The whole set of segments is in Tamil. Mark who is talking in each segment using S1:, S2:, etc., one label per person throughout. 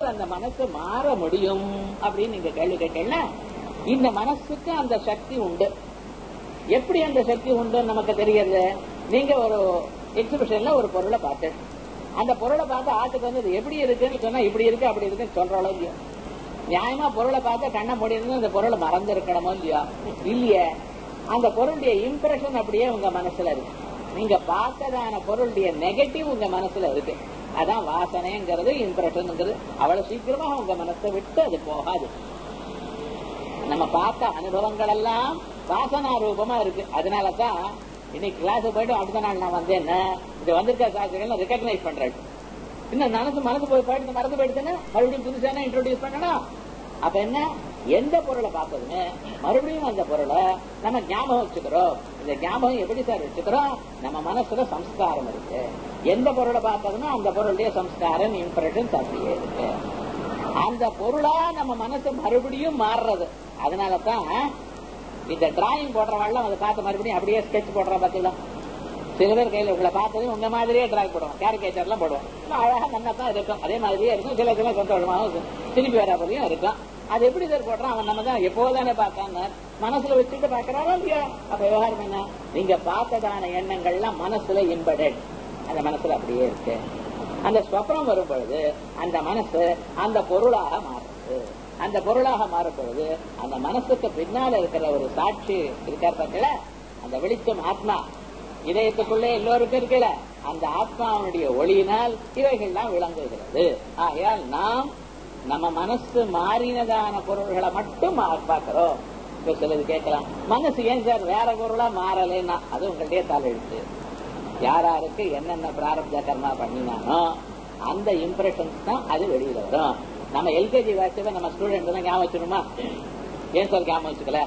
S1: அந்த மனசு மாற முடியும் அப்படின்னு நீங்க கேள்வி கேட்டீங்கன்னா இந்த மனசுக்கு அந்த சக்தி உண்டு எப்படி அந்த சக்தி உண்டு நமக்கு தெரியறது நீங்க ஒரு எக்ஸிபிஷன்ல ஒரு பொருளை பார்த்து அந்த பொருளை பார்த்து ஆட்டுக்கு வந்து இது எப்படி இருக்குன்னு சொன்னா இப்படி இருக்கு அப்படி இருக்குன்னு சொல்ற அளவு இல்லையா நியாயமா பொருளை பார்த்து கண்ணை மூடி இருந்து அந்த பொருளை மறந்து இருக்கணுமோ இல்லையா இல்லையே அந்த பொருளுடைய இம்ப்ரெஷன் அப்படியே உங்க மனசுல இருக்கு நீங்க பார்த்ததான பொருளுடைய நெகட்டிவ் உங்க மனசுல இருக்கு அதான் வாசனைங்கிறது இம்ப்ரெஷன்ங்கிறது அவ்வளவு சீக்கிரமா உங்க மனசை விட்டு அது போகாது நம்ம பார்த்த அனுபவங்கள் எல்லாம் வாசனா ரூபமா இருக்கு அதனாலதான் இன்னைக்கு கிளாஸ் போயிட்டு அடுத்த நாள் நான் வந்தேன் இது வந்திருக்க சாஸ்திரங்கள் ரெக்கக்னைஸ் பண்றேன் இன்னும் மனசு மனசு போய் போயிட்டு மறந்து போயிடுச்சுன்னா மறுபடியும் புதுசான இன்ட்ரோடியூஸ் பண்ணணும் அப்ப என்ன எந்த பொருளை பார்த்ததுன்னு மறுபடியும் அந்த பொருளை நம்ம ஞாபகம் வச்சுக்கிறோம் இந்த ஞாபகம் எப்படி சார் வச்சுக்கிறோம் நம்ம மனசுல சம்ஸ்காரம் இருக்கு எந்த பொருளை பார்த்ததுன்னா அந்த பொருளுடைய சம்ஸ்காரம் இம்ப்ரெஷன்ஸ் அப்படியே இருக்கு அந்த பொருளா நம்ம மனசு மறுபடியும் மாறுறது அதனாலதான் இந்த டிராயிங் போடுறவாள்லாம் அதை பார்த்து மறுபடியும் அப்படியே ஸ்கெட்ச் போடுற பார்த்தீங்களா சில பேர் கையில உங்களை பார்த்ததும் உங்க மாதிரியே டிராயிங் போடுவோம் கேரிகேச்சர் எல்லாம் போடுவோம் ரொம்ப அழகா நல்லா தான் இருக்கும் அதே மாதிரியே இருக்கும் சில சில சந்தோஷமாகவும் இருக்கும் திருப்பி வர போலையும் இருக்கும் அது எப்படி சார் போடுறான் அவன் நம்ம தான் எப்போதானே பார்த்தான்னு மனசுல வச்சுட்டு பாக்குறாரா இல்லையா அப்ப விவகாரம் என்ன நீங்க பார்த்ததான எண்ணங்கள்லாம் மனசுல இம்படட் அந்த மனசுல அப்படியே இருக்கு அந்த ஸ்வப்னம் வரும் பொழுது அந்த மனசு அந்த பொருளாக மாறுது அந்த பொருளாக மாறும் பொழுது அந்த மனசுக்கு பின்னால இருக்கிற ஒரு சாட்சி இருக்கார் பார்த்தீங்களா அந்த வெளிச்சம் ஆத்மா இதயத்துக்குள்ளே எல்லோருக்கும் இருக்கல அந்த ஆத்மாவுடைய ஒளியினால் இவைகள்லாம் விளங்குகிறது ஆகையால் நாம் நம்ம மனசு மாறினதான பொருள்களை மட்டும் பார்க்கிறோம் இப்ப சிலது கேட்கலாம் மனசு ஏன் சார் வேற பொருளா மாறலைன்னா அது உங்கள்டே தலையெழுத்து யாராருக்கு என்னென்ன பிராரப்த கர்மா பண்ணினானோ அந்த இம்ப்ரெஷன்ஸ் தான் அது வெளியில வரும் நம்ம எல்கேஜி வாட்சப்ப நம்ம ஸ்டூடெண்ட் தான் ஞாபகம் வச்சுக்கணுமா ஏன் சார் ஞாபகம் வச்சுக்கல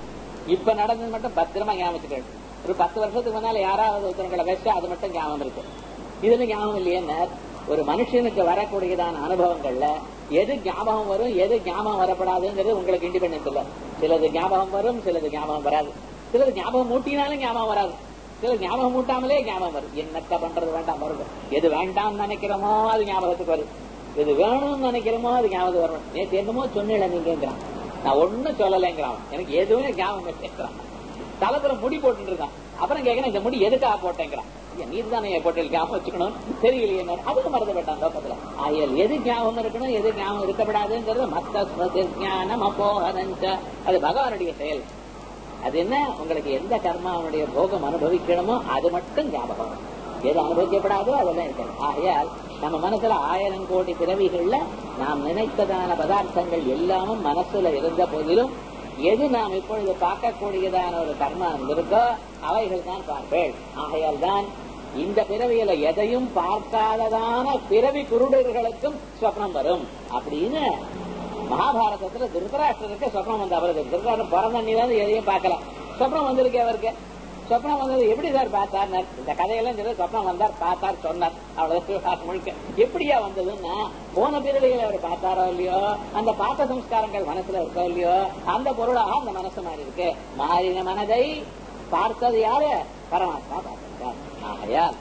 S1: இப்ப நடந்தது மட்டும் பத்திரமா ஞாபகம் வச்சுக்கணும் ஒரு பத்து வருஷத்துக்கு முன்னால யாராவது ஒருத்தவங்களை வச்சா அது மட்டும் ஞாபகம் இருக்கு இதுல ஞாபகம் இல்லையே ஒரு மனுஷனுக்கு வரக்கூடியதான அனுபவங்கள்ல எது ஞாபகம் வரும் எது ஞாபகம் வரப்படாதுங்கிறது உங்களுக்கு இண்டிபெண்டன்ஸ் இல்ல சிலது ஞாபகம் வரும் சிலது ஞாபகம் வராது சிலது ஞாபகம் மூட்டினாலும் ஞாபகம் வராது சில ஞாபகம் மூட்டாமலே ஞாபகம் வரும் என்னத்த பண்றது வேண்டாம் வரும் எது வேண்டாம்னு நினைக்கிறோமோ அது ஞாபகத்துக்கு வரும் எது வேணும்னு நினைக்கிறோமோ அது ஞாபகம் வரும் நேற்று என்னமோ சொன்னேன் நீங்கிறான் நான் ஒண்ணும் சொல்லலைங்கிறான் எனக்கு எதுவுமே ஞாபகம் கேட்கிறான் தலைப்புற முடி போட்டு இருக்கான் அப்புறம் கேட்கணும் இந்த முடி எதுக்காக போட்டேங்கிறான் நீர் தானே போட்டு ஞாபகம் வச்சுக்கணும் தெரியலையே அதுக்கு மறந்து போயிட்டான் லோகத்துல ஆயல் எது ஞாபகம் இருக்கணும் எது ஞாபகம் இருக்கப்படாதுங்கிறது மத்த ஸ்மிருதி ஞானம் அப்போஹனஞ்ச அது பகவானுடைய செயல் அது என்ன உங்களுக்கு எந்த கர்மாவனுடைய போகம் அனுபவிக்கணுமோ அது மட்டும் ஞாபகம் எது அனுபவிக்கப்படாதோ அதெல்லாம் இருக்காது ஆகையால் நம்ம மனசுல ஆயிரம் கோடி பிறவிகள்ல நாம் நினைத்ததான பதார்த்தங்கள் எல்லாமும் மனசுல இருந்த போதிலும் எது நாம் இப்பொழுது பார்க்கக்கூடியதான ஒரு கர்மா இருக்கோ அவைகள் தான் பார்ப்பேன் ஆகையால் தான் இந்த பிறவியில எதையும் பார்க்காததான பிறவி குருடர்களுக்கும் ஸ்வப்னம் வரும் அப்படின்னு மகாபாரதத்துல திருத்தராஷ்டருக்கு சொப்னம் வந்து அவருக்கு திருத்தராஷ்டிரம் பிறந்த அன்னிதான் எதையும் பார்க்கல சொப்னம் வந்திருக்கு அவருக்கு சொப்னம் வந்தது எப்படி சார் பார்த்தார் இந்த கதையெல்லாம் சொல்லி சொப்னம் வந்தார் பார்த்தார் சொன்னார் அவ்வளவு முழுக்க எப்படியா வந்ததுன்னா போன பிறவிகளை அவர் பார்த்தாரோ இல்லையோ அந்த பார்த்த சம்ஸ்காரங்கள் மனசுல இருக்கோ இல்லையோ அந்த பொருளாக அந்த மனசு மாறி இருக்கு மாறின மனதை பார்த்தது யாரு பரமாத்மா பார்த்திருக்கார் ஆகையால்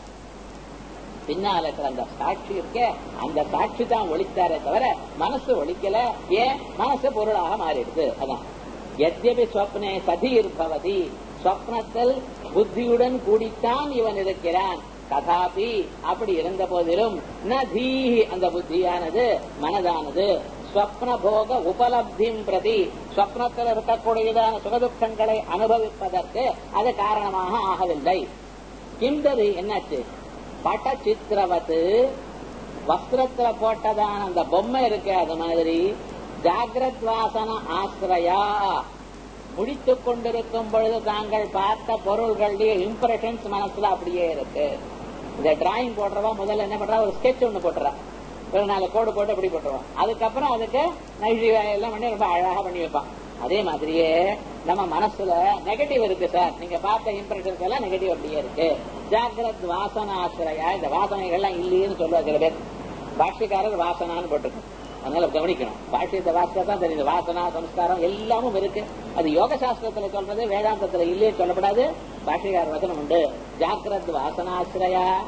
S1: பின்னால இருக்கிற அந்த சாட்சி இருக்க அந்த சாட்சி தான் ஒழித்தாரே தவிர மனசு ஒழிக்கல ஏன் மனசு பொருளாக மாறிடுது அதான் எத்யபி சொப்னே சதீர் பவதி சொப்னத்தில் புத்தியுடன் கூடித்தான் இவன் இருக்கிறான் ததாபி அப்படி இருந்த போதிலும் நதீஹி அந்த புத்தியானது மனதானது ஸ்வப்ன போக உபலப்திம் பிரதி ஸ்வப்னத்தில் இருக்கக்கூடியதான சுகதுக்கங்களை அனுபவிப்பதற்கு அது காரணமாக ஆகவில்லை கிண்டது என்னாச்சு பட சித்திரவத்து வஸ்திரத்துல போட்டதான அந்த பொம்மை இருக்கு அது மாதிரி ஜாகிரத் வாசன ஆசிரியா முடித்துக் கொண்டிருக்கும் பொழுது தாங்கள் பார்த்த பொருள்களுடைய இம்ப்ரெஷன்ஸ் மனசுல அப்படியே இருக்கு இந்த டிராயிங் போடுறவா முதல்ல என்ன பண்றா ஒரு ஸ்கெட்ச் ஒண்ணு போட்டுறா ஒரு நாலு கோடு போட்டு அப்படி போட்டுருவான் அதுக்கப்புறம் அதுக்கு நைஜி எல்லாம் பண்ணி ரொம்ப அழகா பண்ணி வைப்பான் அதே மாதிரியே நம்ம மனசுல நெகட்டிவ் இருக்கு சார் நீங்க பார்த்த இம்ப்ரெஷன்ஸ் எல்லாம் நெகட்டிவ் அப்படியே இருக்கு ஜாகிரத் வாசனாசிரியா இந்த வாசனைகள்லாம் இல்லைன்னு சொல்லுவா சில பேர் பாஷ்யக்காரர் வாசனான்னு போட்டிருக்கோம் அதனால கவனிக்கணும் பாஷ்யத்தை வாசித்தா தான் தெரியுது வாசனா சம்ஸ்காரம் எல்லாமும் இருக்கு அது யோக சாஸ்திரத்துல சொல்றது வேதாந்தத்துல இல்லையே சொல்லப்படாது பாஷ்யக்கார வசனம் உண்டு ஜாக்கிரத் வாசனாசிரியா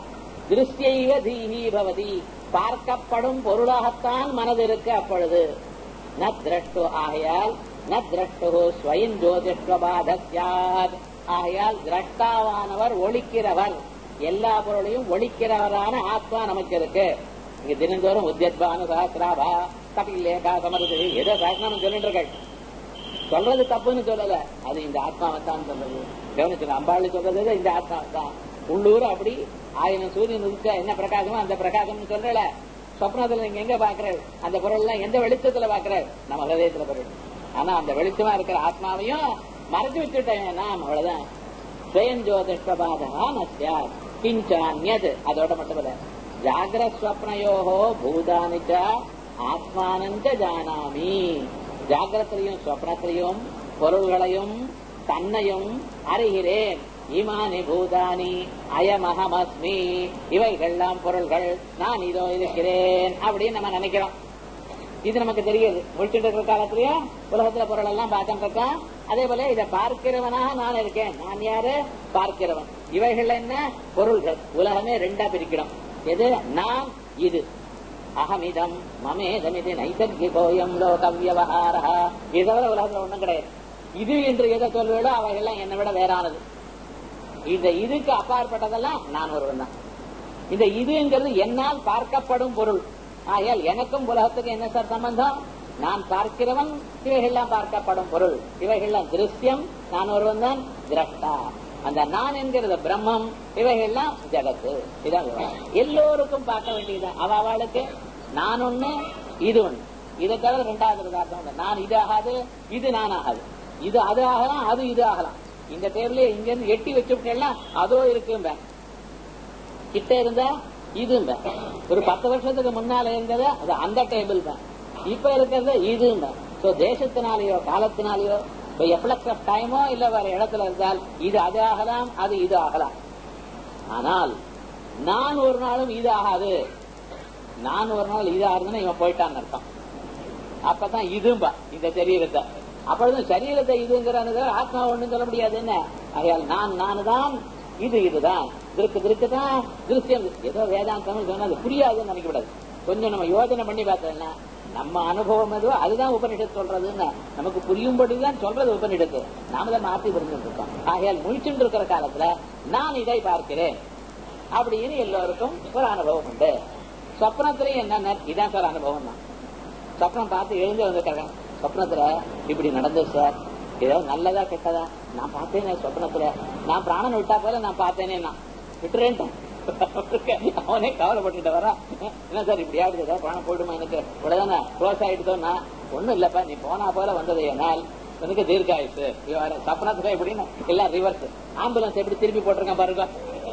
S1: திருஷ்யைவ தீஹி பவதி பார்க்கப்படும் பொருளாகத்தான் மனது இருக்கு அப்பொழுது ந திரஷ்டு ஆகையால் ந திரஷ்டு ஸ்வயம் ஜோதிஷ்வபாதத்யாத் ஆகையால் திரஷ்டாவானவர் ஒழிக்கிறவர் எல்லா பொருளையும் ஒழிக்கிறவரான ஆத்மா நமக்கு இருக்கு இங்க தினந்தோறும் உத்தியத்பானு சஹசிராபா கபிலேகா சமருது ஏதோ சகசிரம் சொல்லிட்டு இருக்கேன் சொல்றது தப்புன்னு சொல்லல அது இந்த ஆத்மாவை தான் சொல்றது கவனிச்சு அம்பாள் சொல்றது இந்த ஆத்மாவை தான் உள்ளூர் அப்படி ஆயிரம் சூரியன் உதிச்சா என்ன பிரகாசமோ அந்த பிரகாசம்னு சொல்லல சொப்னத்துல நீங்க எங்க பாக்குறாரு அந்த பொருள் எல்லாம் எந்த வெளிச்சத்துல பாக்குறாரு நம்ம ஹதயத்துல பொருள் ஆனா அந்த வெளிச்சமா இருக்கிற ஆத்மாவையும் மறைச்சு வச்சுட்டேன் நாம் அவ்வளவுதான் சுயஞ்சோதிஷ்டபாதா நஸ்யா கிஞ்சான்யது அதோட மட்டும் இல்ல ஜாகிரஸ்வப்னயோகோ பூதானிச்ச ஆத்மானஞ்ச ஜானாமி ஜாகிரத்திலையும் ஸ்வப்னத்திலையும் பொருள்களையும் தன்னையும் அறிகிறேன் இமானி பூதானி அயமஹமஸ்மி இவைகள்லாம் பொருள்கள் நான் இதோ இருக்கிறேன் அப்படின்னு நம்ம நினைக்கிறோம் இது நமக்கு தெரியுது முடிச்சுட்டு இருக்கிற காலத்திலேயே உலகத்துல பொருள் எல்லாம் பார்த்துட்டு இருக்கோம் அதே போல இதை பார்க்கிறவனாக நான் இருக்கேன் நான் யாரு பார்க்கிறவன் இவைகள் என்ன பொருள்கள் உலகமே ரெண்டா பிரிக்கணும் எது நான் இது அகமிதம் மமேதமிது நைசர்கிகோயம் லோக வியவஹாரா இதை தவிர உலகத்துல ஒண்ணும் கிடையாது இது என்று எதை சொல்வேடோ அவைகள்லாம் என்னை விட வேறானது இந்த இதுக்கு அப்பாற்பட்டதெல்லாம் நான் ஒருவன் தான் இந்த இதுங்கிறது என்னால் பார்க்கப்படும் பொருள் ஆகையால் எனக்கும் உலகத்துக்கு என்ன சார் சம்பந்தம் நான் பார்க்கிறவன் இவைகள்லாம் பார்க்கப்படும் பொருள் இவைகள்லாம் திருஷ்யம் நான் ஒருவன் தான் திரஷ்டா அந்த நான் என்கிறது பிரம்மம் இவைகள்லாம் ஜகத்து இதான் விவகாரம். எல்லோருக்கும் பார்க்க வேண்டியதுதான் அவ அவளுக்கு நான் ஒண்ணு இது ஒண்ணு இதை தவிர ரெண்டாவது உதாரணம் உண்டு. நான் இது ஆகாது இது நான் ஆகாது இது அது ஆகலாம் அது இது ஆகலாம் இந்த டேபிளே இங்க இருந்து எட்டி வச்சுட்டேன்னா அதோ இருக்கும்ப கிட்ட இருந்தா இதும்ப ஒரு பத்து வருஷத்துக்கு முன்னால இருந்தது அது அந்த டேபிள் தான் இப்ப இருக்கிறது இதும்ப சோ தேசத்தினாலேயோ காலத்தினாலேயோ இப்ப எஃப்ளக்ஸ் ஆஃப் டைமோ இல்ல வேற இடத்துல இருந்தால் இது அது ஆகலாம் அது இது ஆகலாம் ஆனால் நான் ஒரு நாளும் இது ஆகாது நான் ஒரு நாள் இது ஆகுதுன்னு இவன் போயிட்டான்னு அர்த்தம் அப்பதான் இதும்பா இந்த சரீரத்தை அப்பொழுது சரீரத்தை இதுங்கிறானது ஆத்மா ஒண்ணு சொல்ல முடியாது என்ன ஆகையால் நான் நானு தான் இது இதுதான் திருக்கு திருக்கு தான் திருஷ்யம் ஏதோ வேதாந்தம் சொன்னது புரியாதுன்னு நினைக்கக்கூடாது கொஞ்சம் நம்ம யோசனை பண்ணி பார்த்தோம்னா நம்ம அனுபவம் எதுவோ அதுதான் உபனிஷத்து சொல்றதுன்னு நமக்கு புரியும்படிதான் சொல்றது உபனிஷத்து நாம தான் மாத்தி புரிஞ்சுட்டு இருக்கோம் ஆகையால் முழிச்சுட்டு இருக்கிற காலத்துல நான் இதை பார்க்கிறேன் அப்படின்னு எல்லோருக்கும் ஒரு அனுபவம் உண்டு சொப்னத்திலையும் என்ன இதான் சார் அனுபவம் தான் சொப்னம் பார்த்து எழுந்து வந்திருக்காங்க சொப்னத்துல இப்படி நடந்தது சார் ஏதோ நல்லதா கெட்டதா நான் பார்த்தேனே சொப்னத்துல நான் பிராணன் விட்டா போல நான் பார்த்தேனே நான் விட்டுறேன்ட்டேன் அவனே கவலைப்பட்டுட்டு வரா என்ன சார் இப்படி ஆயிடுது ஏதாவது பிராணம் போயிடுமா எனக்கு உடனே க்ளோஸ் ஆயிடுதோன்னா ஒண்ணும் இல்லப்பா நீ போனா போல வந்தது என்னால் எனக்கு தீர்க்காயுசு சப்பனத்துல எப்படின்னு எல்லாம் ரிவர்ஸ் ஆம்புலன்ஸ் எப்படி திருப்பி போட்டிருக்கான் பாருங்க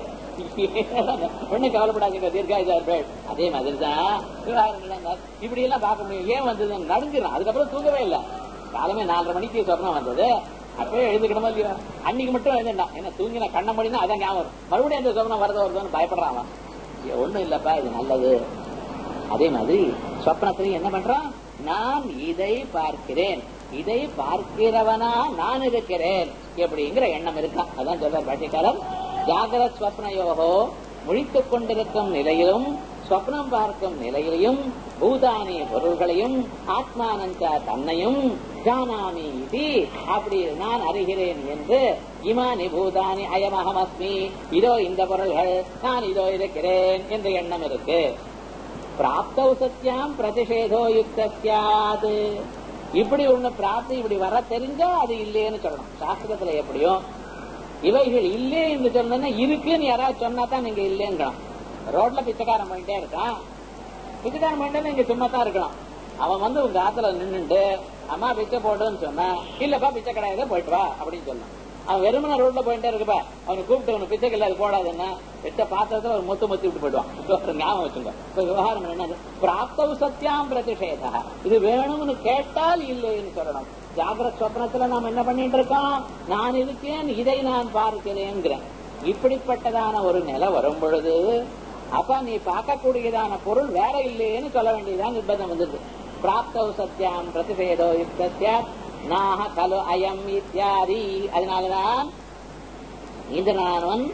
S1: ஒண்ணு கவலைப்படாதீங்க தீர்க்காயுதா இருப்பேன் அதே மாதிரி தான் விவகாரங்கள் இப்படி எல்லாம் பார்க்க முடியும் ஏன் வந்தது நடுங்கிறான் அதுக்கப்புறம் தூங்கவே இல்லை காலமே நாலரை மணிக்கு சொர்ணம் வந்தது அப்பவே எழுதுக்கணுமா இல்லையா அன்னைக்கு மட்டும் எழுதுண்டான் என்ன தூங்கின கண்ண முடினா அதான் ஞாபகம் வரும். மறுபடியும் அந்த சொப்னம் வரதோ வருதோன்னு பயப்படுறான் அவன். இது ஒண்ணும் இல்லப்பா இது நல்லது அதே மாதிரி சொப்னத்திலையும் என்ன பண்றான் நான் இதை பார்க்கிறேன் இதை பார்க்கிறவனா நான் இருக்கிறேன் எப்படிங்கிற எண்ணம் இருக்கான் அதான் சொல்றார் பாட்டிக்காரர் ஜாகிரத் ஸ்வப்னயோகோ முழித்துக் கொண்டிருக்கும் நிலையிலும் ஸ்வப்னம் பார்க்கும் நிலையிலையும் பூதானி பொருள்களையும் ஆத்மானஞ்ச தன்னையும் ஜானாமி இது அப்படி நான் அறிகிறேன் என்று இமானி பூதானி அயமஹமஸ்மி இதோ இந்த பொருள்கள் நான் இதோ இருக்கிறேன் என்ற எண்ணம் இருக்கு பிராப்தௌ சத்தியாம் பிரதிஷேதோ யுக்த சியாது இப்படி ஒண்ணு பிராப்தி இப்படி வர தெரிஞ்சா அது இல்லைன்னு சொல்லணும் சாஸ்திரத்துல எப்படியும் இவைகள் இல்லே என்று சொன்னா இருக்குன்னு யாராவது சொன்னா தான் நீங்க இல்லைங்கிறோம் ரோட்ல பிச்சைக்காரன் போயிட்டே இருக்கான் பிச்சைக்காரன் போயிட்டே இங்க சும்மா தான் இருக்கணும் அவன் வந்து உங்க ஆத்துல நின்னுட்டு அம்மா பிச்சை போடுன்னு சொன்னா இல்லப்பா பிச்சை கிடையாது போயிட்டு வா அப்படின்னு சொன்னான் அவன் வெறுமன ரோட்ல போயிட்டே இருக்கப்பா அவனை கூப்பிட்டு அவனுக்கு பிச்சை கிடையாது போடாதுன்னா பிச்சை பாத்திரத்துல ஒரு மொத்து மொத்தி விட்டு போயிடுவான் ஒரு ஞாபகம் வச்சுங்க இப்ப விவகாரம் என்னது பிராப்தவு சத்தியாம் பிரதிஷேதா இது வேணும்னு கேட்டால் இல்லைன்னு சொல்லணும் ஜாகிரத் சொப்னத்துல நாம் என்ன பண்ணிட்டு இருக்கோம் நான் இருக்கேன் இதை நான் பார்க்கிறேங்கிறேன் இப்படிப்பட்டதான ஒரு நிலை வரும் பொழுது அப்ப நீ பார்க்கக்கூடியதான பொருள் வேற இல்லையேன்னு சொல்ல வேண்டியதான் நிர்பந்தம் வந்தது பிராப்தவ் சத்தியாம் பிரதிபேதோ யுக்தஸ்ய நாஹ கலு அயம் இத்தியாதி அதனாலதான் இந்திரனானவன்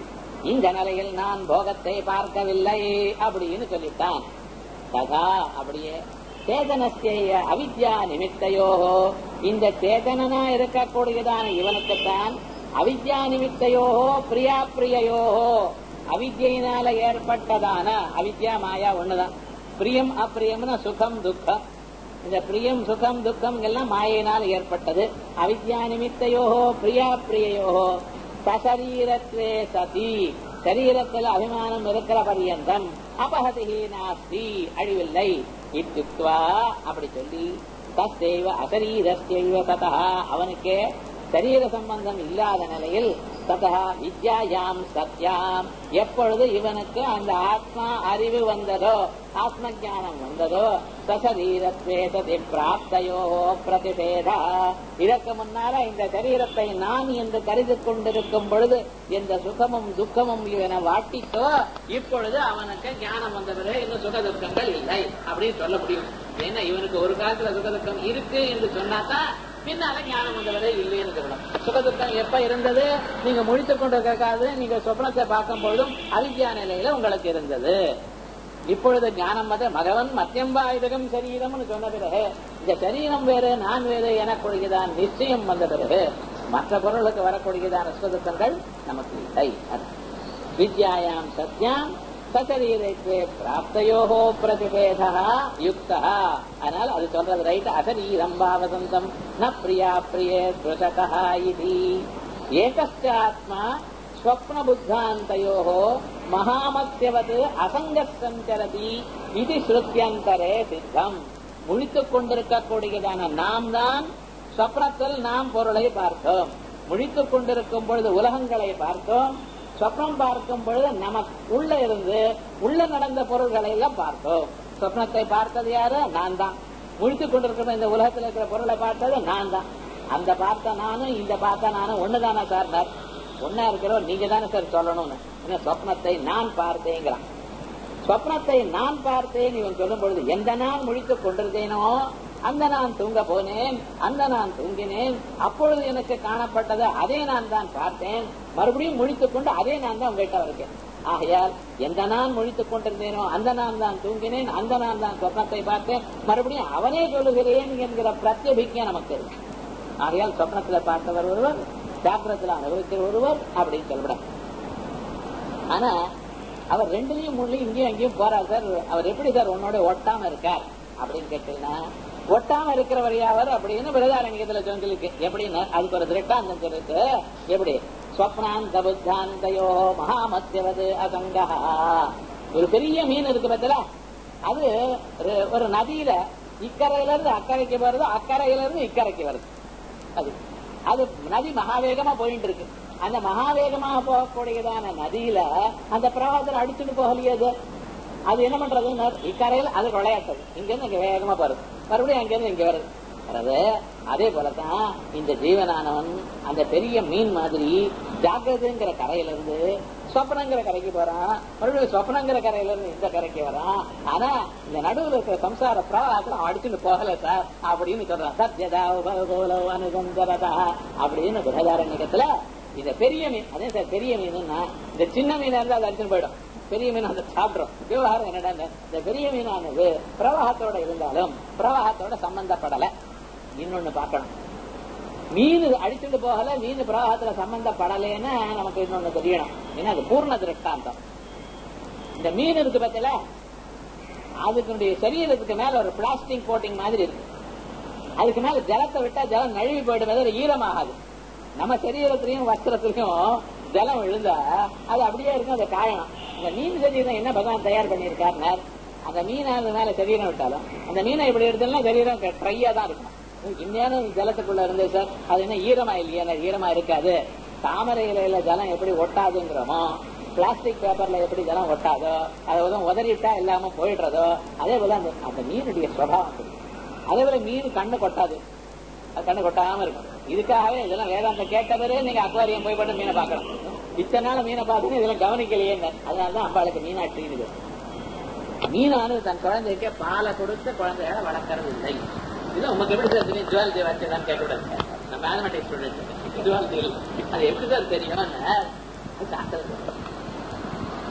S1: இந்த நிலையில் நான் போகத்தை பார்க்கவில்லை அப்படின்னு சொல்லிட்டான் ததா அப்படியே சேதனஸ்ய அவித்யா நிமித்தையோகோ இந்த சேதனனா இருக்கக்கூடியதான இவனுக்குத்தான் அவித்யா நிமித்தையோகோ பிரியா பிரியயோகோ அவித்யினால ஏற்பட்டதான அவித்யா மாயா ஒண்ணுதான் பிரியம் அப்பிரியம்னா சுகம் துக்கம் இந்த பிரியம் சுகம் துக்கம் எல்லாம் மாயினால் ஏற்பட்டது அவித்யா நிமித்தையோகோ பிரியா பிரியயோகோ சசரீரத்வே சதி சரீரத்தில் அபிமானம் இருக்கிற பரியந்தம் அபகதி நாஸ்தி அழிவில்லை இத்தியுக்வா அப்படி சொல்லி தஸ்தேவ அசரீரஸ்யைவ ததா அவனுக்கே சரீர சம்பந்தம் இல்லாத நிலையில் ததா வித்யாயாம் சத்யாம் எப்பொழுது இவனுக்கு அந்த ஆத்மா அறிவு வந்ததோ ஆத்ம ஞானம் வந்ததோ சசரீரத்வேததி பிராப்தையோ பிரதிபேதா இதற்கு முன்னால இந்த சரீரத்தை நான் என்று கருதி கொண்டிருக்கும் பொழுது எந்த சுகமும் துக்கமும் இவனை வாட்டித்தோ இப்பொழுது அவனுக்கு ஞானம் வந்த பிறகு இன்னும் சுக துக்கங்கள் இல்லை அப்படின்னு சொல்ல முடியும் ஏன்னா இவனுக்கு ஒரு காலத்துல சுக துக்கம் இருக்கு என்று சொன்னாதான் பின்னால ஞானம் வந்தவரே இல்லைன்னு சொல்லணும் சுகதுக்கம் எப்ப இருந்தது நீங்க முழித்துக் கொண்டிருக்காது நீங்க சொப்னத்தை பார்க்கும் பொழுதும் அவித்யா நிலையில உங்களுக்கு இருந்தது இப்பொழுது ஞானம் வந்து மகவன் மத்தியம்பாயுதகம் சரீரம்னு சொன்ன பிறகு இந்த சரீரம் வேறு நான் வேறு எனக்கூடியதான் நிச்சயம் வந்த பிறகு மற்ற பொருளுக்கு வரக்கூடியதான சுகதுக்கங்கள் நமக்கு இல்லை வித்யாயாம் சத்யாம் சசரீரத்வே பிராப்தையோகோ பிரதிபேதா யுக்தா அதனால அது சொல்றது ரைட் அசரீரம் பாவசந்தம் ந பிரியா பிரியே ஸ்ருஷகா இது ஏகஸ்யாத்மா ஸ்வப்ன புத்தாந்தயோ மகாமத்தியவது அசங்க சஞ்சரதி இது ஸ்ருத்தியந்தரே சித்தம் முழித்துக் கொண்டிருக்கக்கூடியதான நாம் தான் ஸ்வப்னத்தில் நாம் பொருளை பார்த்தோம் முழித்துக் கொண்டிருக்கும் பொழுது உலகங்களை பார்த்தோம் சொப்னம் பார்க்கும் பொழுது நமக்கு உள்ள இருந்து உள்ள நடந்த பொருள்களை எல்லாம் பார்த்தோம் சொப்னத்தை பார்த்தது யாரு நான் தான் முழித்துக் கொண்டிருக்கிற இந்த உலகத்தில் இருக்கிற பொருளை பார்த்தது நான் தான் அந்த பார்த்த நானும் இந்த பார்த்த நானும் ஒண்ணுதானா சார் ஒன்னா இருக்கிறோம் நீங்க தானே சார் சொல்லணும்னு ஏன்னா சொப்னத்தை நான் பார்த்தேங்கிறான் சொப்னத்தை நான் பார்த்தேன் இவன் சொல்லும் பொழுது எந்த நான் முழித்துக் கொண்டிருந்தேனோ அந்த நான் தூங்க போனேன் அந்த நான் தூங்கினேன் அப்பொழுது எனக்கு காணப்பட்டது அதே நான் தான் பார்த்தேன் மறுபடியும் முழித்துக் கொண்டு அதே நான் தான் உங்ககிட்ட இருக்கேன் ஆகையால் எந்த நான் முழித்துக் கொண்டிருந்தேனோ அந்த நான் தான் தூங்கினேன் அந்த நான் தான் சொப்னத்தை பார்த்தேன் மறுபடியும் அவனே சொல்லுகிறேன் என்கிற பிரத்யபிக்க நமக்கு இருக்கு ஆகையால் சொப்னத்துல பார்த்தவர் ஒருவர் ஜாக்கிரத்தில் அனுபவிக்கிற ஒருவர் அப்படின்னு சொல்லப்பட ஆனா அவர் ரெண்டுலயும் மூணுலயும் இங்கேயும் அங்கேயும் போறார் சார் அவர் எப்படி சார் உன்னோட ஒட்டாம இருக்கார் அப்படின்னு கேட்டீங்கன்னா ஒட்டாம இருக்கிறவர் அப்படின்னு பிரதாரணிகத்துல சொல்லிருக்கு எப்படின்னு அதுக்கு ஒரு திருட்டாந்தம் இருக்கு எப்படி ஸ்வப்னாந்த புத்தாந்தயோ மகாமத்தியவது அசங்கா ஒரு பெரிய மீன் இருக்கு பத்தில அது ஒரு நதியில இக்கரையில இருந்து அக்கறைக்கு வருது அக்கறையில இருந்து இக்கரைக்கு வருது அது அது நதி மகாவேகமா போயிட்டு இருக்கு அந்த மகாவேகமாக போகக்கூடியதான நதியில அந்த பிரவாகத்தில் அடிச்சுட்டு போகலையே அது அது என்ன பண்றது இக்கரையில் அது விளையாட்டது இங்க இருந்து இங்க வேகமா போறது மறுபடியும் அங்க இருந்து இங்க வருது வர்றது அதே போலதான் இந்த ஜீவனானவன் அந்த பெரிய மீன் மாதிரி ஜாகிரதைங்கிற கரையில இருந்து சொப்னங்கிற கரைக்கு போறான் மறுபடியும் சொப்னங்கிற கரையில இருந்து இந்த கரைக்கு வரான் ஆனா இந்த நடுவுல இருக்கிற சம்சார பிரவாகத்துல அவன் அடிச்சுட்டு போகல சார் அப்படின்னு சொல்றான் சத்யதா உபகோலோ அனுகந்தரதா அப்படின்னு பிரதாரண்யத்துல இந்த பெரிய மீன் அதே சார் பெரிய மீன்னா இந்த சின்ன மீனா இருந்தா அது அடிச்சுட்டு போயிடும் பெரிய மீன் அந்த சாப்பிடும் விவகாரம் என்னடா இந்த பெரிய மீனானது பிரவாகத்தோட இருந்தாலும் பிரவாகத்தோட சம்பந்தப்படல இன்னொன்னு பார்க்கணும் மீன் அடிச்சுட்டு போகல மீன் பிரவாகத்துல சம்பந்தப்படலைன்னு நமக்கு இன்னொன்னு தெரியணும் ஏன்னா அது பூர்ண திருஷ்டாந்தம் இந்த மீன் இருக்கு பத்தில அதுக்குடைய சரீரத்துக்கு மேல ஒரு பிளாஸ்டிக் கோட்டிங் மாதிரி இருக்கு அதுக்கு மேல ஜலத்தை விட்டா ஜலம் நழுவி போயிடுவது ஈரமாகாது நம்ம சரீரத்திலையும் வஸ்திரத்திலையும் ஜலம் விழுந்தா அது அப்படியே இருக்கும் அதை காயணும் அந்த மீன் சரீரம் என்ன பகவான் தயார் பண்ணியிருக்காருனார் அந்த மீனானது மேல சரீரம் விட்டாலும் அந்த மீனை இப்படி எடுத்தோம்னா சரீரம் ட்ரையா தான் இருக்கும் இன்னும் ஜலத்துக்குள்ள இருந்தது சார் அது என்ன ஈரமா இல்லையா ஈரமா இருக்காது தாமரை இலையில ஜலம் எப்படி ஒட்டாதுங்கிறோமோ பிளாஸ்டிக் பேப்பர்ல எப்படி ஜலம் ஒட்டாதோ அதை வந்து உதறிட்டா இல்லாம போயிடுறதோ அதே போல அந்த அந்த மீனுடைய சுவாவம் அதே போல மீன் கண்ணு கொட்டாது அது கண்ணு கொட்டாம இருக்கும் இதுக்காகவே இதெல்லாம் வேதாந்த கேட்ட பிறகு நீங்க அக்வாரியம் போய் போட்டு மீனை பார்க்கணும் இத்தனை நாள் மீனை பார்த்துன்னு இதெல்லாம் கவனிக்கலையே அதனாலதான் அம்பாளுக்கு மீனாட்சி இது மீனானது தன் குழந்தைக்கு பாலை கொடுத்து குழந்தைகளை வளர்க்கறது இல்லை இது உங்களுக்கு எப்படி சார் தெரியும் ஜுவாலஜி வச்சுதான் கேட்கக்கூடாது நான் மேத்தமெட்டிக்ஸ் ஸ்டூடெண்ட் ஜுவாலஜி அது எப்படி சார் தெரியும்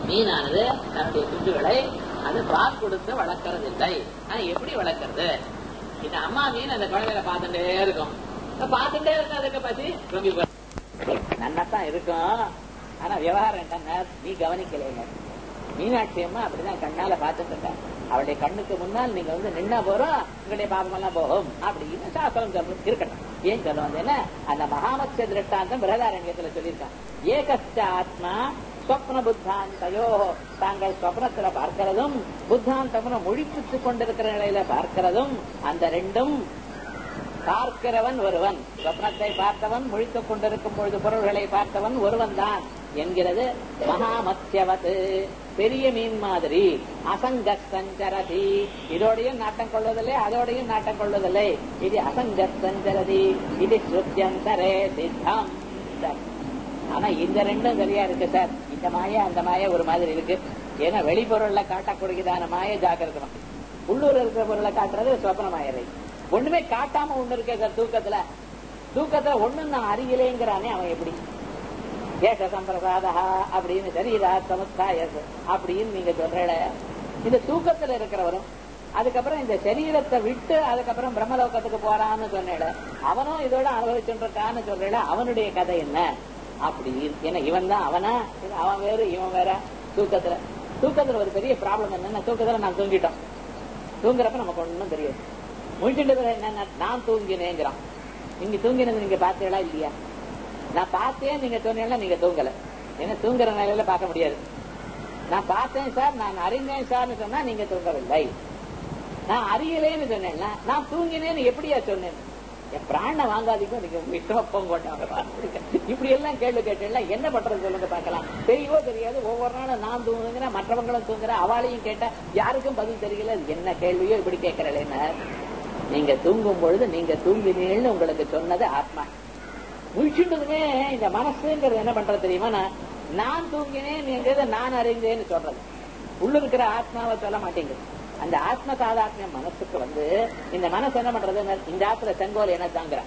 S1: மீனானது தன்னுடைய குஞ்சுகளை அது பால் கொடுத்து வளர்க்கறதில்லை ஆனா எப்படி வளர்க்கறது இந்த அம்மா மீன் அந்த குழந்தைகளை பார்த்துட்டே இருக்கும் பார்த்துட்டே இருக்கும் அதுக்கு பசி ரொம்ப நன்னத்தான் இருக்கும் ஆனா விவகாரம் என்ன நீ கவனிக்கலைங்க மீனாட்சி அம்மா அப்படிதான் கண்ணால பார்த்துட்டு இருக்க அவளுடைய கண்ணுக்கு முன்னால் நீங்க வந்து நின்னா போறோம் உங்களுடைய பாபம் எல்லாம் போகும் அப்படின்னு சாஸ்திரம் சொல்றது இருக்கட்டும் ஏன் சொல்ல வந்தேன்னா அந்த மகாமத்ய திருஷ்டாந்தம் பிரதாரண்யத்துல சொல்லியிருக்கான் ஏகஸ்ட ஆத்மா ஸ்வப்ன புத்தாந்தயோ தாங்கள் ஸ்வப்னத்துல பார்க்கிறதும் புத்தாந்தம் முழிப்பித்துக் கொண்டிருக்கிற நிலையில பார்க்கிறதும் அந்த ரெண்டும் பார்க்கிறவன் ஒருவன் சொப்னத்தை பார்த்தவன் முழித்துக் கொண்டிருக்கும் பொழுது பொருள்களை பார்த்தவன் ஒருவன் தான் என்கிறது மகாமத்தியவத்து பெரிய மீன் மாதிரி அசங்க சஞ்சரதி இதோடையும் நாட்டம் கொள்வதில்லை அதோடையும் நாட்டம் கொள்வதில்லை இது அசங்க சஞ்சரதி இது சுத்தியந்தரே சித்தம் ஆனா இந்த ரெண்டும் சரியா இருக்கு சார் இந்த மாய அந்த மாய ஒரு மாதிரி இருக்கு ஏன்னா வெளிப்பொருள்ல காட்டக்கூடியதான மாய ஜாக்கிரதம் உள்ளூர் இருக்கிற பொருளை காட்டுறது சொப்பன மாயரை ஒண்ணுமே காட்டாம ஒண்ணு இருக்கே சார் தூக்கத்துல தூக்கத்துல ஒண்ணு நான் அறியலேங்கிறானே அவன் எப்படி ஏஷ சம்பிரசாதா அப்படின்னு சரீரா சமுத்தாயஸ் அப்படின்னு நீங்க சொல்ற இந்த தூக்கத்துல இருக்கிறவரும் அதுக்கப்புறம் இந்த சரீரத்தை விட்டு அதுக்கப்புறம் பிரம்மலோகத்துக்கு போறான்னு சொன்னேன் அவனும் இதோட அனுபவிச்சுட்டு இருக்கான்னு சொல்றேன் அவனுடைய கதை என்ன அப்படி ஏன்னா இவன் தான் அவனா அவன் வேறு இவன் வேற தூக்கத்துல தூக்கத்துல ஒரு பெரிய ப்ராப்ளம் என்னன்னா தூக்கத்துல நான் தூங்கிட்டோம் தூங்குறப்ப நமக்கு ஒண்ணும் தெரியாது முடிச்சுட்டு என்ன நான் தூங்கினேங்கிறான் நீங்க தூங்கினது நீங்க பார்த்தீங்களா இல்லையா நான் பார்த்தேன் நீங்க சொன்னீங்கன்னா நீங்க தூங்கல ஏன்னா தூங்குற நிலையில பார்க்க முடியாது நான் பார்த்தேன் சார் நான் அறிந்தேன் சார்னு சொன்னா நீங்க தூங்கவில்லை நான் அறியலேன்னு சொன்னேன்னா நான் தூங்கினேன்னு எப்படியா சொன்னேன் என் பிராண வாங்காதீங்க நீங்க உங்க இஷ்டமா போங்க இப்படி எல்லாம் கேள்வி கேட்டேன் என்ன பண்றது சொல்லுங்க பார்க்கலாம் தெரியவோ தெரியாது ஒவ்வொரு நாளும் நான் தூங்குறேன் மற்றவங்களும் தூங்குற அவளையும் கேட்டா யாருக்கும் பதில் தெரியல என்ன கேள்வியோ இப்படி கேட்கறேன்னு நீங்க தூங்கும் பொழுது நீங்க தூங்கினீங்கன்னு உங்களுக்கு சொன்னது ஆத்மா முழிச்சுட்டதுமே இந்த மனசுங்கிறது என்ன பண்றது தெரியுமா நான் தூங்கினேன் நான் அறிந்தேன்னு சொல்றது உள்ள இருக்கிற ஆத்மாவை சொல்ல மாட்டேங்குது அந்த ஆத்ம சாதாத்மியம் மனசுக்கு வந்து இந்த மனசு என்ன பண்றது இந்த ஆத்துல செங்கோல் என்ன தாங்குறான்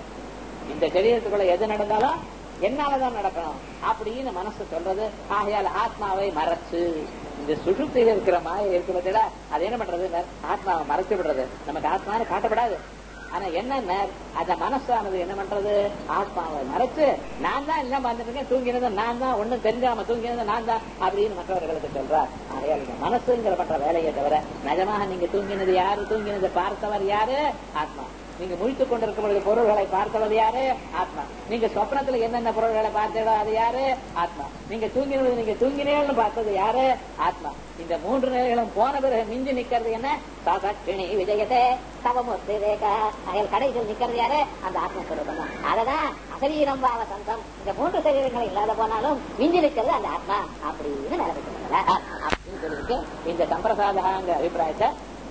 S1: இந்த சரீரத்துக்குள்ள எது நடந்தாலும் என்னாலதான் நடக்கணும் அப்படின்னு மனசு சொல்றது ஆகையால் ஆத்மாவை மறைச்சு இந்த சுசுப்தியில இருக்கிற மாயை இருக்கு பார்த்தீங்களா அது என்ன பண்றது ஆத்மாவை மறைச்சு விடுறது நமக்கு ஆத்மாவை காட்டப்படாது ஆனா என்ன அந்த மனசானது என்ன பண்றது ஆத்மாவை மறைச்சு நான் தான் எல்லாம் பார்த்துட்டு தூங்கினது நான் தான் ஒண்ணும் தெரிஞ்சாம தூங்கினது நான் தான் அப்படின்னு மற்றவர்களுக்கு சொல்றார் ஆகையால் இந்த மனசுங்கிற பண்ற வேலையை தவிர நிஜமாக நீங்க தூங்கினது யாரு தூங்கினது பார்த்தவர் யாரு ஆத்மா நீங்க முழித்துக் கொண்டிருக்கும் பொழுது பொருள்களை பார்த்தவர் யாரு ஆத்மா நீங்க சொப்னத்துல என்னென்ன பொருள்களை பார்த்ததோ அது யாரு ஆத்மா நீங்க தூங்கினது நீங்க தூங்கினேன்னு பார்த்தது யாரு ஆத்மா இந்த மூன்று நிலைகளும் போன பிறகு மிஞ்சி நிக்கிறது என்ன சாசாட்சிணி விஜயத்தை தவமுத்து ரேகா அயல் கடைகள் நிக்கிறது யாரு அந்த ஆத்மஸ்வரூபம் தான் அததான் அசரீரம் பாவ சந்தம் இந்த மூன்று சரீரங்கள் இல்லாத போனாலும் மிஞ்சி நிக்கிறது அந்த ஆத்மா அப்படின்னு நிலவிக்கிறது அப்படின்னு சொல்லிட்டு இந்த சம்பிரசாதகாங்கிற அபிப்பிராயத்தை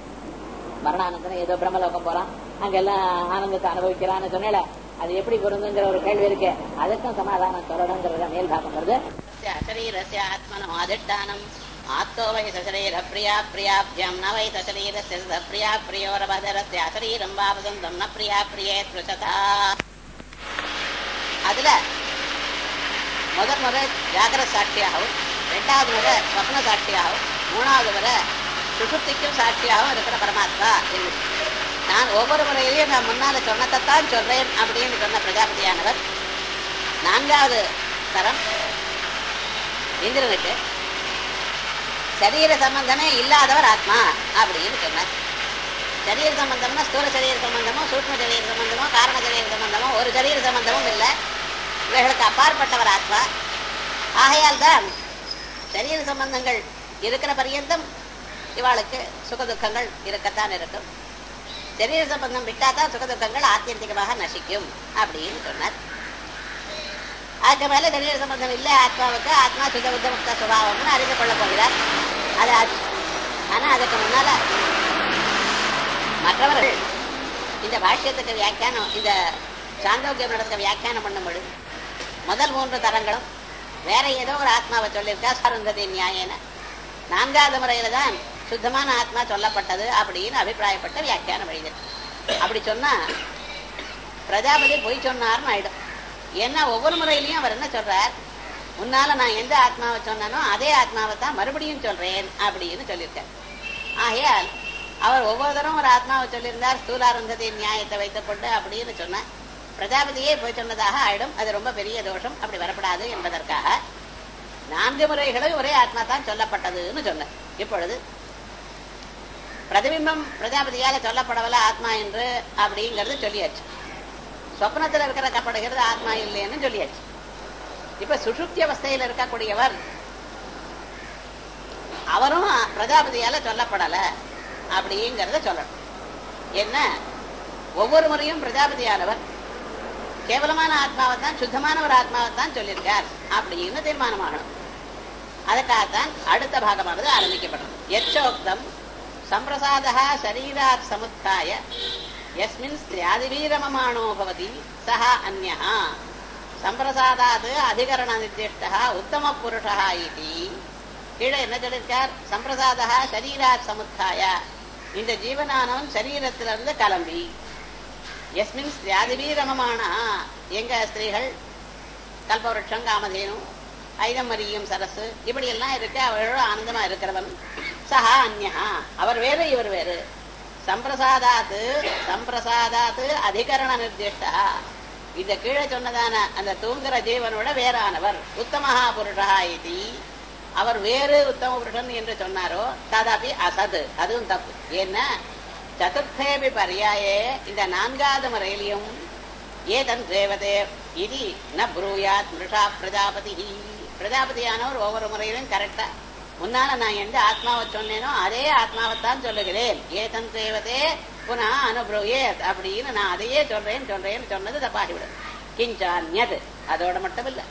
S1: மரணானந்தனம் ஏதோ பிரம்மலோகம் போறான் அங்கெல்லாம் ஆனந்தத்தை அனுபவிக்கிறான்னு சொன்னேல அது எப்படி பொருந்துங்கிற ஒரு கேள்வி இருக்கு அதுக்கும் சமாதானம் சொல்லணுங்கிறத மேல் பாகம் வருது
S2: அசரீரஸ்ய ஆத்மனம் அதிஷ்டானம் ஆத்தோ வை சசரீர பிரியா பிரியாபியம் ந வை சசரீரஸ்ய பிரியா பிரியோரபதரஸ்ய அசரீரம் பாவசந்தம் ந பிரியா பிரியே ஸ்ருததா அதுல முதல் முறை ஜாகிரத சாட்சியாகவும் ரெண்டாவது முறை ஸ்வப்ன சாட்சியாகவும் மூணாவது முறை சுசுப்திக்கும் சாட்சியாகவும் இருக்கிற பரமாத்மா என்று நான் ஒவ்வொரு முறையிலையும் நான் முன்னால சொன்னதைத்தான் சொல்றேன் அப்படின்னு சொன்ன பிரஜாபதியானவர் நான்காவது தரம் இந்திரனுக்கு சரீர சம்பந்தமே இல்லாதவர் ஆத்மா அப்படின்னு சொன்னார் சரீர சம்பந்தம்னா ஸ்தூல சரீர சம்பந்தமோ சூக்ம சரீர சம்பந்தமோ காரண சரீர சம்பந்தமோ ஒரு சரீர சம்பந்தமும் இல்லை இவைகளுக்கு அப்பாற்பட்டவர் ஆத்மா ஆகையால் தான் சரீர சம்பந்தங்கள் இருக்கிற பரியந்தம் இவாளுக்கு சுகதுக்கங்கள் இருக்கத்தான் இருக்கும் சரீர சம்பந்தம் விட்டாதான் சுகதுக்கங்கள் ஆத்தியந்திகமாக நசிக்கும் அப்படின்னு சொன்னார் அதுக்கு மேல சரீர சம்பந்தம் இல்லை ஆத்மாவுக்கு ஆத்மா சுத புத்த முக்த சுபாவம்னு அறிந்து கொள்ள போகிறார் அது ஆ- ஆனா அதுக்கு முன்னால மற்றவர்கள் இந்த பாஷ்யத்துக்கு வியாக்கியானம் இந்த சாந்தோக்கியம் நடத்த வியாக்கியானம் பண்ணும் பொழுது முதல் மூன்று தரங்களும் வேற ஏதோ ஒரு ஆத்மாவை சொல்லியிருக்கா சாருந்ததி நியாயன நான்காவது முறையில தான் சுத்தமான ஆத்மா சொல்லப்பட்டது அப்படின்னு அபிப்பிராயப்பட்ட வியாக்கியானம் எழுதியது அப்படி சொன்னா பிரஜாபதி பொய் சொன்னார்னு ஆயிடும் ஏன்னா ஒவ்வொரு முறையிலையும் அவர் என்ன சொல்றார் முன்னால நான் எந்த ஆத்மாவை சொன்னனோ அதே ஆத்மாவை தான் மறுபடியும் சொல்றேன் அப்படின்னு சொல்லியிருக்கார் ஆகையால் அவர் ஒவ்வொரு தரம் ஒரு ஆத்மாவை சொல்லியிருந்தார் ஸ்தூலாரந்தத்தின் நியாயத்தை வைத்துக் கொண்டு அப்படின்னு சொன்னார் பிரஜாபதியே போய் சொன்னதாக ஆயிடும் அது ரொம்ப பெரிய தோஷம் அப்படி வரப்படாது என்பதற்காக நான்கு முறைகளும் ஒரே ஆத்மா தான் சொல்லப்பட்டதுன்னு சொன்னார் இப்பொழுது பிரதிபிம்பம் பிரஜாபதியால சொல்லப்படவில்லை ஆத்மா என்று அப்படிங்கறது சொல்லியாச்சு சொப்னத்தில் இருக்கிற கப்படுகிறது ஆத்மா இல்லைன்னு சொல்லியாச்சு இப்ப சுஷுப்தி அவஸ்தையில் இருக்கக்கூடியவர் அவரும் பிரஜாபதியால சொல்லப்படல அப்படிங்கறத சொல்லணும் என்ன ஒவ்வொரு முறையும் பிரஜாபதியானவர் கேவலமான ஆத்மாவை தான் சுத்தமான ஒரு ஆத்மாவை தான் சொல்லியிருக்கார் அப்படின்னு தீர்மானமாகணும் அதுக்காகத்தான் அடுத்த பாகமானது ஆரம்பிக்கப்படும் எச்சோக்தம் சம்பிரசாதா சரீராத் சமுத்தாய எஸ்மின் ஸ்திரியாதிவீரமமானோ பவதி சஹ அந்யா சம்பிரசாதாத் அதிகரண நிர்திஷ்டா உத்தம புருஷா இது கீழே என்ன சொல்லியிருக்கார் சம்பிரசாதா சரீராத் சமுத்தாய இந்த ஜீவனானவன் சரீரத்திலிருந்து கிளம்பி எஸ்மின் ஸ்திரியாதிவீரமமானா எங்க ஸ்திரீகள் கல்பவருஷம் காமதேனு ஐதமரியும் சரசு இப்படி எல்லாம் இருக்கு அவர்களோட ஆனந்தமா இருக்கிறவன் சஹா அந்யா அவர் வேறு இவர் வேறு சம்பிரசாதாத்து சம்பிரசாதாத்து அதிகரண நிர்திஷ்டா இந்த கீழே சொன்னதான அந்த தூங்குற ஜீவனோட வேறானவர் உத்தமஹா புருஷா இது அவர் வேறு உத்தம புருஷன் என்று சொன்னாரோ ததாபி அசது அதுவும் தப்பு ஏன்னா சதுர்த்தேபி பரியாயே இந்த நான்காவது முறையிலையும் ஏதன் தேவதே இது ந ப்ரூயாத் மிருஷா பிரஜாபதி பிரஜாபதியானவர் ஒவ்வொரு முறையிலும் கரெக்டா முன்னால நான் எந்த ஆத்மாவை சொன்னேனோ அதே ஆத்மாவைத்தான் சொல்லுகிறேன் ஏதன் தேவதே புனா அனுப்ரூயேத் அப்படின்னு நான் அதையே சொல்றேன் சொல்றேன்னு சொன்னது தப்பாகிவிடும் கிஞ்சான்யது அதோட மட்டும் இல்ல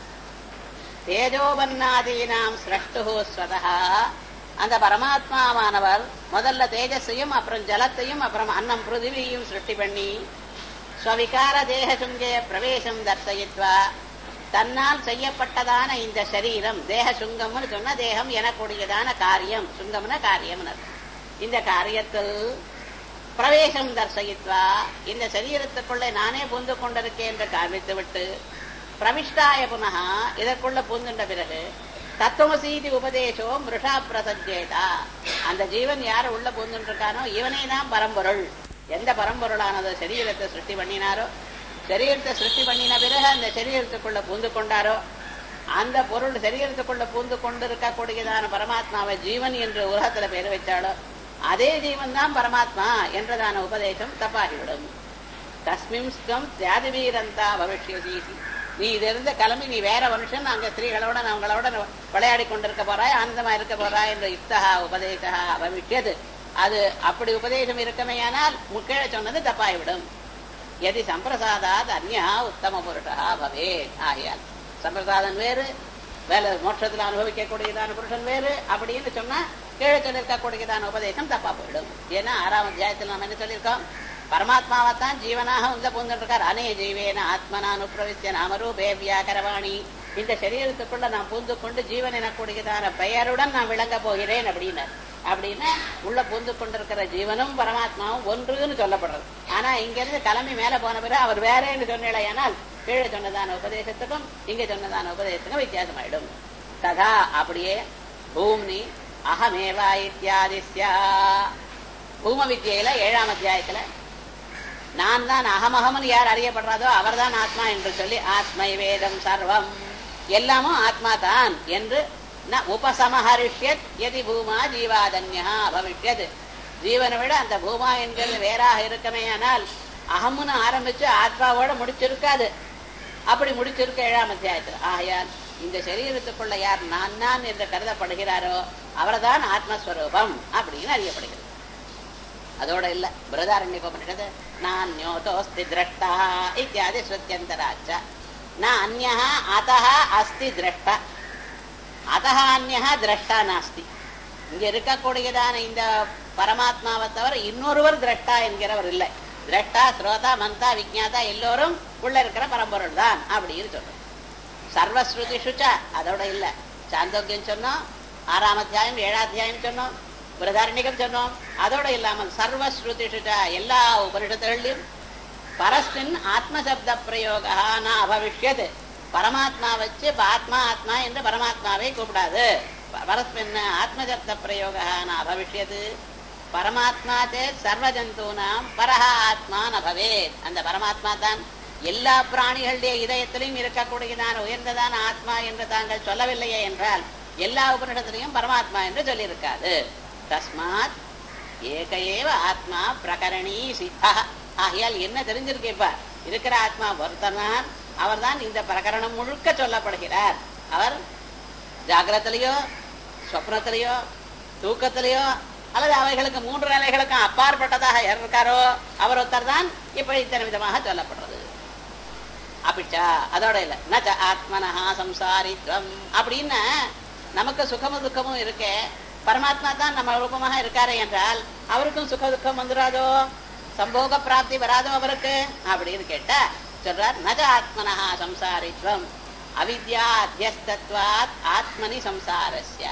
S2: தேஜோபன்னாதீனாம் சிரஷ்டு ஸ்வதா அந்த பரமாத்மாவானவர் முதல்ல தேஜஸையும் அப்புறம் ஜலத்தையும் அப்புறம் அன்னம் பிருதிவியையும் சிருஷ்டி பண்ணி ஸ்வவிகார தேக சுங்கே பிரவேசம் தர்சயித்வா தன்னால் செய்யப்பட்டதான இந்த சரீரம் தேக சுங்கம்னு சொன்ன தேகம் எனக்கூடியதான காரியம் சுங்கம்னா காரியம் இந்த காரியத்தில் பிரவேசம் தர்சயித்வா இந்த சரீரத்துக்குள்ளே நானே பூந்து கொண்டிருக்கேன் என்று காண்பித்து விட்டு பிரவிஷ்டாய புனகா இதற்குள்ள பூந்துண்ட பிறகு தத்துவசீதி உபதேசோ மிருஷா பிரசஞ்சேதா அந்த ஜீவன் யார் உள்ள பூந்துருக்கானோ இவனே தான் பரம்பொருள் எந்த பரம்பொருளானதோ சரீரத்தை சிருஷ்டி பண்ணினாரோ சரீரத்தை சிருஷ்டி பண்ணின பிறகு அந்த சரீரத்துக்குள்ள பூந்து கொண்டாரோ அந்த பொருள் சரீரத்துக்குள்ள பூந்து கொண்டு இருக்கக்கூடியதான பரமாத்மாவை ஜீவன் என்று உலகத்துல பேர் வச்சாலோ அதே ஜீவன் தான் பரமாத்மா என்றதான உபதேசம் தப்பாகிவிடும் தஸ்மிம் ஸ்கம் தியாதிவீரந்தா பவிஷ்யசீதி நீ இதிலிருந்து கிளம்பி நீ வேற மனுஷன் அங்க ஸ்திரீகளோட அவங்களோட விளையாடி கொண்டிருக்க போறாய் ஆனந்தமா இருக்க போறாய் என்ற யுக்தகா உபதேசா பவிஷ்யது அது அப்படி உபதேசம் இருக்கமையானால் முக்கிய சொன்னது தப்பாய்விடும் எதி சம்பிரசாதாத் அந்யா உத்தம புருஷா பவே ஆகியால் சம்பிரசாதன் வேறு வேலை மோட்சத்தில் அனுபவிக்கக்கூடியதான புருஷன் வேறு அப்படின்னு சொன்னா கீழே சொல்லியிருக்கக்கூடியதான உபதேசம் தப்பா போயிடும் ஏன்னா ஆறாம் அத்தியாயத்தில் நம்ம என்ன சொல்லியிருக்கோம் பரமாத்மாவைத்தான் ஜீவனாக உந்த பூந்துருக்கார் அனே ஜீவேன ஆத்மனானு பிரவிசிய நாமரூபே வியாகரவாணி இந்த சரீரத்துக்குள்ள நான் பூந்து கொண்டு ஜீவன் எனக்கூடியதான பெயருடன் நான் விளங்க போகிறேன் அப்படின்னார் அப்படின்னா உள்ள பூந்து கொண்டிருக்கிற ஜீவனும் பரமாத்மாவும் ஒன்றுன்னு சொல்லப்படுறது ஆனா இங்க இருந்து கிளம்பி மேல போன பிறகு அவர் வேறேன்னு சொன்னேனால் கீழே சொன்னதான உபதேசத்துக்கும் இங்க சொன்னதான உபதேசத்துக்கும் வித்தியாசமாயிடும் ததா அப்படியே பூம்னி அகமேவா இத்தியாதிஸ்யா பூம வித்யில ஏழாம் அத்தியாயத்துல நான் தான் அகமகம்னு யார் அறியப்படுறாதோ அவர்தான் ஆத்மா என்று சொல்லி ஆத்மை வேதம் சர்வம் எல்லாமும் ஆத்மா தான் என்று ந உபசமஹரிஷ்யத் எதி பூமா ஜீவாதன்யா பவிஷ்யத் ஜீவனை விட அந்த பூமா என்கிறது வேறாக இருக்கமேயானால் அகம்னு ஆரம்பிச்சு ஆத்மாவோட முடிச்சிருக்காது அப்படி முடிச்சிருக்க ஏழாம் அத்தியாயத்தில் ஆகையால் இந்த சரீரத்துக்குள்ள யார் நான் நான் என்று கருதப்படுகிறாரோ அவர்தான் ஆத்மஸ்வரூபம் அப்படின்னு அறியப்படுகிறது அதோட இல்ல பிரதாரண்யபனிஷது நான் ஞோதோஸ்தி திரஷ்டா இத்தியாதி ஸ்ருத்தியந்தராச்ச நான் அந்யா அத்த அஸ்தி திரஷ்டா அத்த அந்யா திரஷ்டா நாஸ்தி இங்க இருக்கக்கூடியதான இந்த பரமாத்மாவை தவிர இன்னொருவர் திரஷ்டா என்கிறவர் இல்லை திரஷ்டா ஸ்ரோதா மந்தா விஜாதா எல்லோரும் உள்ள இருக்கிற பரம்பொருள் தான் அப்படின்னு சொல்றோம் சர்வஸ்ருதிஷுச்ச அதோட இல்ல சாந்தோக்கியம் சொன்னோம் ஆறாம் அத்தியாயம் ஏழாம் அத்தியாயம் சொன்னோம் பிரதாரணிகம் சொன்னோம் அதோட இல்லாமல் சர்வஸ்ருதிஷுச்ச எல்லா உபனிஷத்துகள்லையும் பரஸ்மின் ஆத்மசப்த பிரயோகா நான் அபவிஷ்யது பரமாத்மா வச்சு ஆத்மா ஆத்மா என்று பரமாத்மாவை கூப்பிடாது பரஸ்மின் ஆத்மசப்த பிரயோக அபவிஷ்யது பரமாத்மா தே சர்வ ஜந்தூனாம் பரஹ ஆத்மா நபவேத் அந்த பரமாத்மா தான் எல்லா பிராணிகளுடைய இதயத்திலும் இருக்கக்கூடியதான உயர்ந்ததான ஆத்மா என்று தாங்கள் சொல்லவில்லையே என்றால் எல்லா உபனிடத்திலையும் பரமாத்மா என்று சொல்லியிருக்காது தஸ்மாத் ஏக ஏவ ஆத்மா பிரகரணி சித்தா ஆகையால் என்ன தெரிஞ்சிருக்கு இப்ப இருக்கிற ஆத்மா ஒருத்தர்தான் அவர்தான் இந்த பிரகரணம் முழுக்க சொல்லப்படுகிறார் அவர் ஜாகிரத்திலேயோ சொப்னத்திலேயோ தூக்கத்திலேயோ அல்லது அவைகளுக்கு மூன்று நிலைகளுக்கும் அப்பாற்பட்டதாக யார் இருக்காரோ அவர் ஒருத்தர் தான் இப்படி இத்தனை விதமாக சொல்லப்படுறது அப்படிச்சா அதோட இல்ல நச்ச ஆத்மனஹா சம்சாரித்வம் அப்படின்னு நமக்கு சுகமும் துக்கமும் இருக்கே பரமாத்மா தான் நம்ம ரூபமாக இருக்காரு என்றால் அவருக்கும் சுக துக்கம் வந்துடாதோ சம்போக பிராப்தி வராதோ அவருக்கு அப்படின்னு கேட்டா சொல்றார் நஜ ஆத்மனஹா சம்சாரித்வம் அவித்யா அத்தியஸ்தத்வாத் ஆத்மனி சம்சாரஸ்ய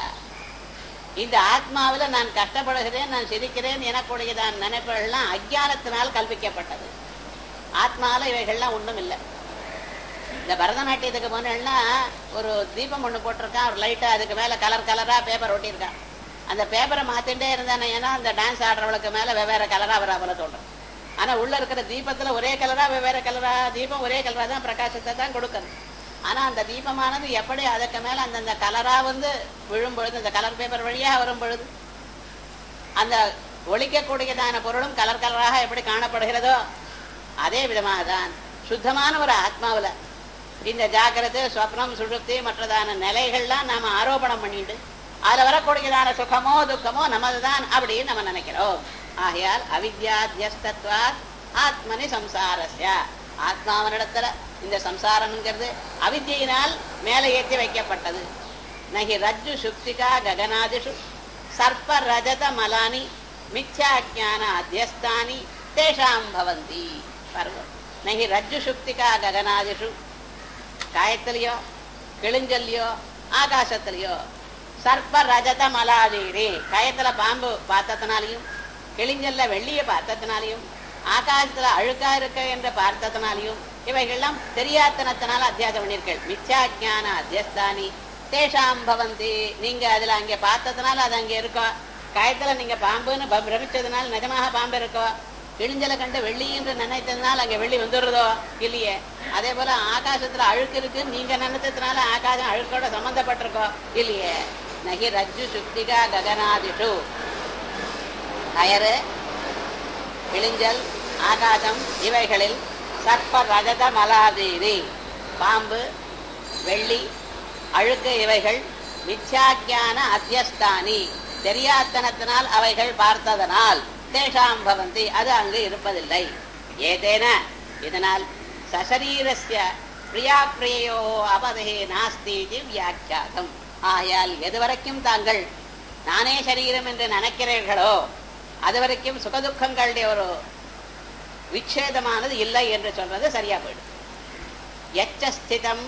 S2: இந்த ஆத்மாவில நான் கஷ்டப்படுகிறேன் நான் சிரிக்கிறேன் எனக்குடையதான் நினைப்புகள்லாம் அஜானத்தினால் கல்பிக்கப்பட்டது ஆத்மால இவைகள்லாம் ஒண்ணும் இல்லை இந்த பரதநாட்டியத்துக்கு போனேன்னா ஒரு தீபம் ஒண்ணு போட்டிருக்கான் ஒரு லைட்டா அதுக்கு மேல கலர் கலரா பேப்பர் ஒட்டியிருக்கான் அந்த பேப்பரை மாத்திட்டே இருந்தானே ஏன்னா அந்த டான்ஸ் ஆடுறவளுக்கு மேல வெவ்வேறு கலரா வரா போல தோன்றும் ஆனா உள்ள இருக்கிற தீபத்துல ஒரே கலரா வெவ்வேறு கலரா தீபம் ஒரே கலரா தான் பிரகாசத்தை தான் கொடுக்கணும் ஆனா அந்த தீபமானது எப்படி அதுக்கு மேல அந்தந்த கலரா வந்து விழும் பொழுது அந்த கலர் பேப்பர் வழியா வரும் பொழுது அந்த ஒழிக்கக்கூடியதான பொருளும் கலர் கலராக எப்படி காணப்படுகிறதோ அதே விதமாக தான் சுத்தமான ஒரு ஆத்மாவுல இந்த ஜாக்கிரதை ஸ்வப்னம் சுழுப்தி மற்றதான நிலைகள்லாம் நாம ஆரோபணம் பண்ணிட்டு அதுல வரக்கூடியதான சுகமோ துக்கமோ நமதுதான் அப்படின்னு நம்ம நினைக்கிறோம் ஆகையால் அவித்யாத்தியஸ்தத்வாத் ஆத்மனி சம்சாரஸ்ய ஆத்மாவனிடத்துல இந்த சம்சாரம்ங்கிறது அவித்தியினால் மேலே ஏற்றி வைக்கப்பட்டது நகி ரஜ்ஜு சுக்திகா ககனாதிஷு சர்ப்ப ரஜத மலானி மித்யா ஜான அத்தியஸ்தானி தேஷாம் பவந்தி பாருங்க நகி ரஜ்ஜு சுக்திகா ககனாதிஷு காயத்திலேயோ கிழிஞ்சல்லையோ ஆகாசத்திலேயோ சர்ப்ப ரஜத மலாதீரி கயத்துல பாம்பு பார்த்ததுனாலையும் கிழிஞ்சல்ல வெள்ளிய பார்த்ததுனாலையும் ஆகாசத்துல அழுக்கா இருக்க என்று பார்த்ததுனாலையும் இவைகள்லாம் தெரியாத்தனத்தினால அத்தியாசம் பண்ணிருக்கள் மித்யா ஜான அத்தியஸ்தானி தேஷாம் பவந்தி நீங்க அதுல அங்க பார்த்ததுனால அது அங்க இருக்கோ கயத்துல நீங்க பாம்புன்னு ப- பிரமிச்சதுனால நிஜமாக பாம்பு இருக்கோ கிழிஞ்சலை கண்டு வெள்ளி என்று நினைத்ததுனால அங்க வெள்ளி வந்துடுறதோ இல்லையே அதே போல ஆகாசத்துல அழுக்கு இருக்கு நீங்க நினைத்ததுனால ஆகாசம் அழுக்கோட சம்பந்தப்பட்டிருக்கோ இல்லையே நகி ரஜ்ஜு சுக்திகா ககனாதிஷு கயறு கிழிஞ்சல் ஆகாசம் இவைகளில் சர்ப்ப ரஜத மலாதீதி பாம்பு வெள்ளி அழுக்கு இவைகள் மித்யாக்கியான அத்தியஸ்தானி தெரியாத்தனத்தினால் அவைகள் பார்த்ததனால் தேஷாம் பவந்தி அது அங்கு இருப்பதில்லை ஏதேன இதனால் சசரீரஸ்ய பிரியா பிரியோ அபதே நாஸ்தி இது வியாக்கியாதம் ஆகையால் எதுவரைக்கும் தாங்கள் நானே சரீரம் என்று நினைக்கிறீர்களோ அதுவரைக்கும் சுகதுக்கங்களுடைய ஒரு விச்சேதமானது இல்லை என்று சொல்றது சரியா போயிடும் எச்ச ஸ்திதம்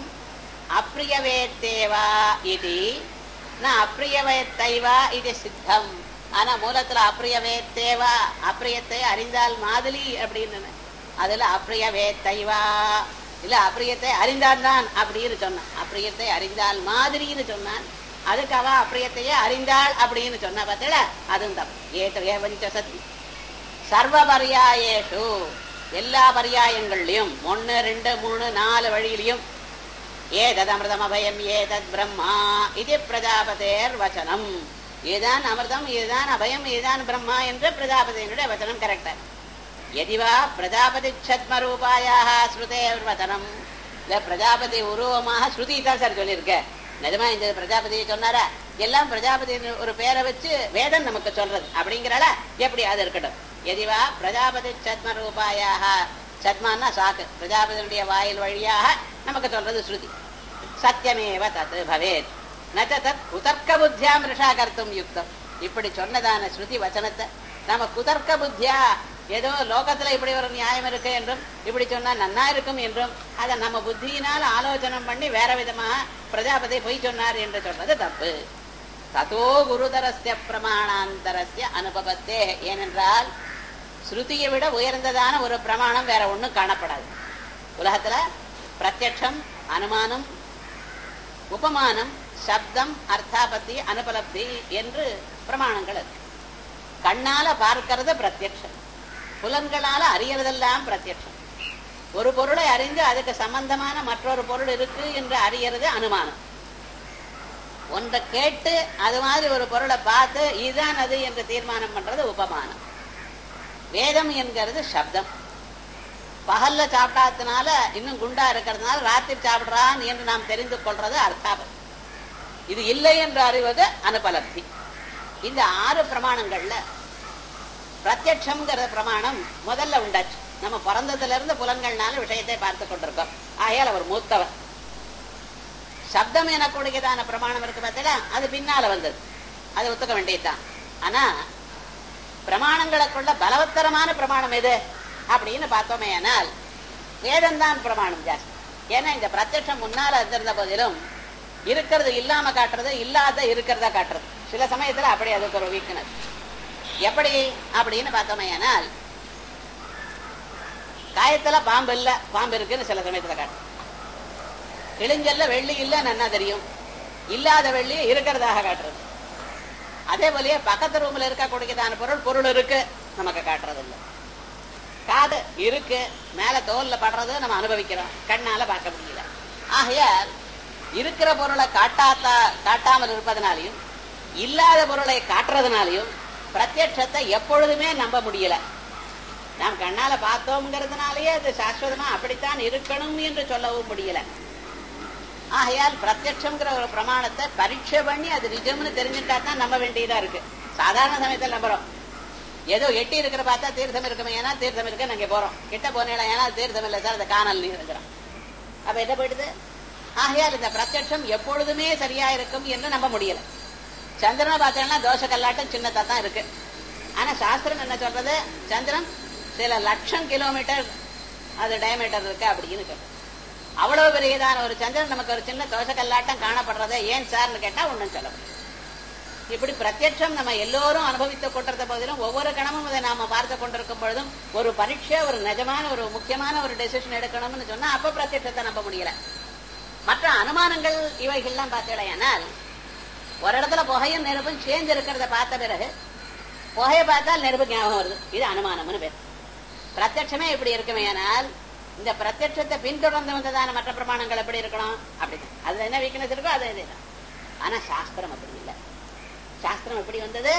S2: அப்பிரியவேத்தேவா இது ந அப்பிரியவேத்தைவா இது சித்தம் ஆனா மூலத்துல அப்பிரியவேத்தேவா அப்பிரியத்தை அறிந்தால் மாதிரி அப்படின்னு அதுல அப்பிரியவேத்தைவா இல்ல அப்பிரியத்தை அறிந்தால்தான் அப்படின்னு சொன்னான் அப்பிரியத்தை அறிந்தால் மாதிரின்னு சொன்னான் அதுக்கு அவ அப்பிரியத்தையே அறிந்தாள் அப்படின்னு சொன்ன பார்த்தல அதுவும் தப்பு ஏத ஏவஞ்ச சதி சர்வ பரியாயேஷு எல்லா பரியாயங்கள்லயும் ஒன்னு ரெண்டு மூணு நாலு வழியிலையும் ஏதத் அமிர்தம் அபயம் ஏதத் பிரம்மா இது பிரஜாபதேர் வச்சனம் இதுதான் அமிர்தம் இதுதான் அபயம் இதுதான் பிரம்மா என்று பிரஜாபதியினுடைய வச்சனம் கரெக்டா எதிவா பிரஜாபதி சத்ம ரூபாயாக ஸ்ருதேர் வச்சனம் இந்த பிரஜாபதி உருவமாக ஸ்ருதி தான் சார் சொல்லியிருக்க நிஜமா இந்த பிரஜாபதியை சொன்னாரா எல்லாம் பிரஜாபதி ஒரு பேரை வச்சு வேதம் நமக்கு சொல்றது அப்படிங்கிறால எப்படி அது இருக்கட்டும் எதிவா பிரஜாபதி சத்ம ரூபாயாக சத்மான்னா சாக்கு பிரஜாபதியுடைய வாயில் வழியாக நமக்கு சொல்றது ஸ்ருதி சத்தியமேவ தத் பவேத் நச்ச தத் குதர்க்க புத்தியா மிருஷா கர்த்தும் யுக்தம் இப்படி சொன்னதான ஸ்ருதி வச்சனத்தை நாம குதர்க்க புத்தியா ஏதோ லோகத்துல இப்படி ஒரு நியாயம் இருக்கு என்றும் இப்படி சொன்னா நன்னா இருக்கும் என்றும் அதை நம்ம புத்தியினால் ஆலோசனை பண்ணி வேற விதமாக பிரஜாபதி பொய் சொன்னார் என்று சொல்றது தப்பு ததோ குருதரஸ்ய பிரமாணாந்தரஸ்ய அனுபவத்தே ஏனென்றால் ஸ்ருதியை விட உயர்ந்ததான ஒரு பிரமாணம் வேற ஒண்ணும் காணப்படாது உலகத்துல பிரத்யட்சம் அனுமானம் உபமானம் சப்தம் அர்த்தாபத்தி அனுபலப்தி என்று பிரமாணங்கள் இருக்கு கண்ணால பார்க்கிறது பிரத்யக்ஷம் புலன்களால அறியறதெல்லாம் பிரத்யக்ஷம் ஒரு பொருளை அறிந்து அதுக்கு சம்பந்தமான மற்றொரு பொருள் இருக்கு என்று அறியறது அனுமானம் ஒன்றை கேட்டு அது மாதிரி ஒரு பொருளை பார்த்து இதுதான் அது என்று தீர்மானம் பண்றது உபமானம் வேதம் என்கிறது சப்தம் பகல்ல சாப்பிடாததுனால இன்னும் குண்டா இருக்கிறதுனால ராத்திரி சாப்பிடுறான் என்று நாம் தெரிந்து கொள்றது அர்த்தாபம் இது இல்லை என்று அறிவது அனுபலப்தி இந்த ஆறு பிரமாணங்கள்ல பிரத்யட்சம்ங்கிற பிரமாணம் முதல்ல உண்டாச்சு நம்ம பிறந்ததுல இருந்து புலன்கள்னால விஷயத்தை பார்த்து கொண்டிருக்கோம் ஆகையால் அவர் மூத்தவர் சப்தம் எனக்கூடியதான பிரமாணம் இருக்கு பார்த்தீங்களா அது பின்னால வந்தது அது ஒத்துக்க வேண்டியதுதான் ஆனா பிரமாணங்களுக்குள்ள பலவத்தரமான பிரமாணம் எது அப்படின்னு பார்த்தோமே ஆனால் வேதம்தான் பிரமாணம் ஜாஸ்தி ஏன்னா இந்த பிரத்யட்சம் முன்னால இருந்திருந்த போதிலும் இருக்கிறது இல்லாம காட்டுறது இல்லாத இருக்கிறத காட்டுறது சில சமயத்துல அப்படி அதுக்கு ஒரு வீக்னஸ் எப்படி அப்படின்னு பார்த்தோமே ஆனால் காயத்துல பாம்பு இல்ல பாம்பு இருக்குன்னு சில சமயத்துல காட்டும் கிழிஞ்சல்ல வெள்ளி இல்ல நன்னா தெரியும் இல்லாத வெள்ளி இருக்கிறதாக காட்டுறது அதே போலயே பக்கத்து ரூம்ல இருக்கக்கூடியதான பொருள் பொருள் இருக்கு நமக்கு காட்டுறது இல்ல காது இருக்கு மேல தோல்ல படுறது நம்ம அனுபவிக்கிறோம் கண்ணால பார்க்க முடியல ஆகையால் இருக்கிற பொருளை காட்டாத்தா காட்டாமல் இருப்பதனாலையும் இல்லாத பொருளை காட்டுறதுனாலையும் பிரத்யட்சத்தை எப்பொழுதுமே நம்ப முடியல நாம் கண்ணால பார்த்தோம்ங்கிறதுனாலயே அது சாஸ்வதமா அப்படித்தான் இருக்கணும் என்று சொல்லவும் முடியல ஆகையால் பிரத்யட்சம்ங்கிற ஒரு பிரமாணத்தை பரீட்சை பண்ணி அது நிஜம்னு தெரிஞ்சுட்டா தான் நம்ப வேண்டியதா இருக்கு சாதாரண சமயத்தில் நம்புறோம் ஏதோ எட்டி இருக்கிற பார்த்தா தீர்த்தம் இருக்குமே ஏன்னா தீர்த்தம் இருக்கு நாங்க போறோம் கிட்ட போனீங்களா ஏன்னா தீர்த்தம் இல்லை சார் அந்த காணல் நீர் இருக்கிறோம் அப்ப என்ன போயிடுது ஆகையால் இந்த பிரத்யட்சம் எப்பொழுதுமே சரியா இருக்கும் என்று நம்ப முடியல சந்திரனை பார்த்தோம்னா தோஷ கல்லாட்டம் சின்னதா தான் இருக்கு ஆனா சாஸ்திரம் என்ன சொல்றது சந்திரன் சில லட்சம் கிலோமீட்டர் அது டயமீட்டர் இருக்கு அப்படின்னு சொல்றது அவ்வளவு பெரியதான ஒரு சந்திரன் நமக்கு ஒரு சின்ன தோஷ கல்லாட்டம் காணப்படுறதை ஏன் சார்னு கேட்டா ஒண்ணும் சொல்ல முடியும் இப்படி பிரத்யட்சம் நம்ம எல்லோரும் அனுபவித்துக் கொண்டிருந்த போதிலும் ஒவ்வொரு கணமும் அதை நாம பார்த்து கொண்டிருக்கும் பொழுதும் ஒரு பரீட்சை ஒரு நிஜமான ஒரு முக்கியமான ஒரு டெசிஷன் எடுக்கணும்னு சொன்னா அப்ப பிரத்யட்சத்தை நம்ப முடியல மற்ற அனுமானங்கள் இவைகள்லாம் பார்த்தீங்களேனால் ஒரு இடத்துல புகையும் நெருப்பும் சேர்ந்து இருக்கிறத பார்த்த பிறகு புகையை பார்த்தால் நெருப்பு ஞாபகம் வருது இது அனுமானம்னு பேர் பிரத்யட்சமே இப்படி இருக்குமே ஆனால் இந்த பிரத்யட்சத்தை பின்தொடர்ந்து வந்ததான மற்ற பிரமாணங்கள் எப்படி இருக்கணும் அப்படிதான் அதுல என்ன வீக்னஸ் இருக்கோ அது இதுதான் ஆனா சாஸ்திரம் அப்படி இல்லை சாஸ்திரம் எப்படி வந்தது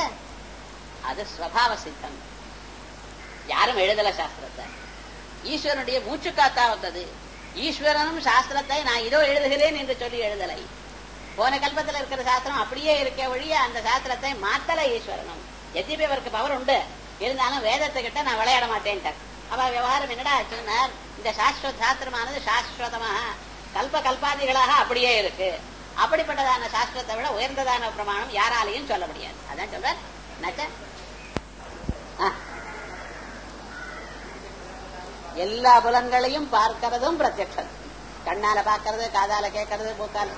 S2: அது ஸ்வபாவ சித்தம் யாரும் எழுதல சாஸ்திரத்தை ஈஸ்வரனுடைய மூச்சு காத்தா வந்தது ஈஸ்வரனும் சாஸ்திரத்தை நான் இதோ எழுதுகிறேன் என்று சொல்லி எழுதலை போன கல்பத்துல இருக்கிற சாஸ்திரம் அப்படியே இருக்க வழிய அந்த சாஸ்திரத்தை மாத்தல ஈஸ்வரனும் எத்திபி அவருக்கு பவர் உண்டு இருந்தாலும் வேதத்தை கிட்ட நான் விளையாட மாட்டேன்ட்டார் அவ விவகாரம் என்னடா சொன்னார் இந்த சாஸ்வத சாஸ்திரமானது சாஸ்வதமாக கல்ப கல்பாதிகளாக அப்படியே இருக்கு அப்படிப்பட்டதான சாஸ்திரத்தை விட உயர்ந்ததான பிரமாணம் யாராலையும் சொல்ல முடியாது அதான் சொல்ற நச்ச ஆ. எல்லா புலன்களையும் பார்க்கிறதும் பிரத்யக்ஷம் கண்ணால பார்க்கறது காதால கேட்கறது மூக்கால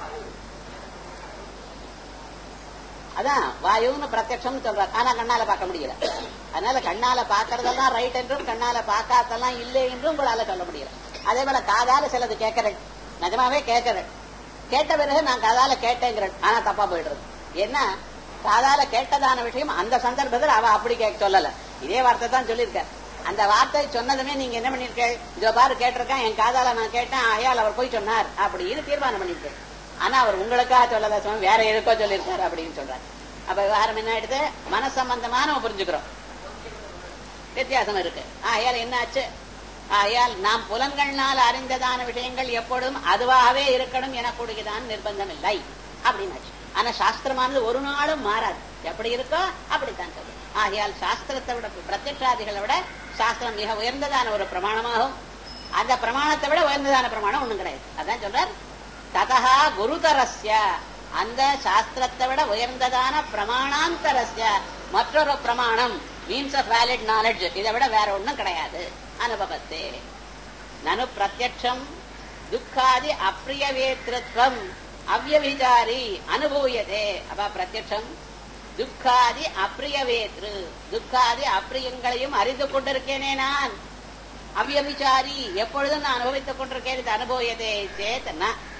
S2: அதான் வாயுன்னு பிரத்யக்ஷம் சொல்றாரு ஆனா கண்ணால பார்க்க முடியல அதனால கண்ணால பார்க்கறதெல்லாம் ரைட் என்றும் கண்ணால பார்க்காதெல்லாம் இல்லை என்றும் உங்களால சொல்ல முடியல அதே போல காதால சிலது கேட்கறேன் நிஜமாவே கேட்கறேன் கேட்ட பிறகு நான் காதால கேட்டேங்கிறேன் ஆனா தப்பா போயிடுறது ஏன்னா காதால கேட்டதான விஷயம் அந்த சந்தர்ப்பத்தில் அவ அப்படி கேட்க சொல்லல இதே வார்த்தை தான் சொல்லியிருக்க அந்த வார்த்தை சொன்னதுமே நீங்க என்ன பண்ணிருக்க இதோ பாரு கேட்டிருக்கேன் என் காதால நான் கேட்டேன் ஆயால் அவர் போய் சொன்னார் அப்படின்னு தீர்மானம் பண்ணிருக்கேன் ஆனா அவர் உங்களுக்காக சொல்லல சுவாமி வேற எதுக்கோ சொல்லியிருக்காரு அப்படின்னு சொல்றாரு அப்ப விவகாரம் என்ன ஆயிடுது மனசம்பந்தமா நம்ம புரிஞ்சுக்கிறோம் வித்தியாசம் இருக்கு ஆகையால் என்ன ஆச்சு ஆகையால் நாம் புலன்கள்னால் அறிந்ததான விஷயங்கள் எப்பொழுதும் அதுவாகவே இருக்கணும் எனக்கூடியதான் நிர்பந்தம் இல்லை அப்படின்னாச்சு ஆனா சாஸ்திரமானது ஒரு நாளும் மாறாது எப்படி இருக்கோ அப்படித்தான் சொல்லும் ஆகையால் சாஸ்திரத்தை விட பிரத்யட்சாதிகளை விட சாஸ்திரம் மிக உயர்ந்ததான ஒரு பிரமாணமாகும் அந்த பிரமாணத்தை விட உயர்ந்ததான பிரமாணம் ஒண்ணும் கிடையாது அதான் சொல்றார் ததா குருதரஸ்ய அந்த சாஸ்திரத்தை விட உயர்ந்ததான பிரமாணாந்தரஸ்ய மற்றொரு பிரமாணம் மீன்ஸ் ஆஃப் வேலிட் நாலேஜ் இதை விட வேற ஒண்ணும் கிடையாது அனுபவத்தே நனு பிரத்யக்ஷம் துக்காதி அப்பிரியவேத்திருத்வம் அவ்யவிசாரி அனுபூயதே அப்ப பிரத்யக்ஷம் துக்காதி அப்பிரியவேத்ரு துக்காதி அப்பிரியங்களையும் அறிந்து கொண்டிருக்கேனே நான் அவ்யபிச்சாரி எப்பொழுதும் நான் அனுபவித்துக் கொண்டிருக்கேன் இது அனுபவியதே சேத் ந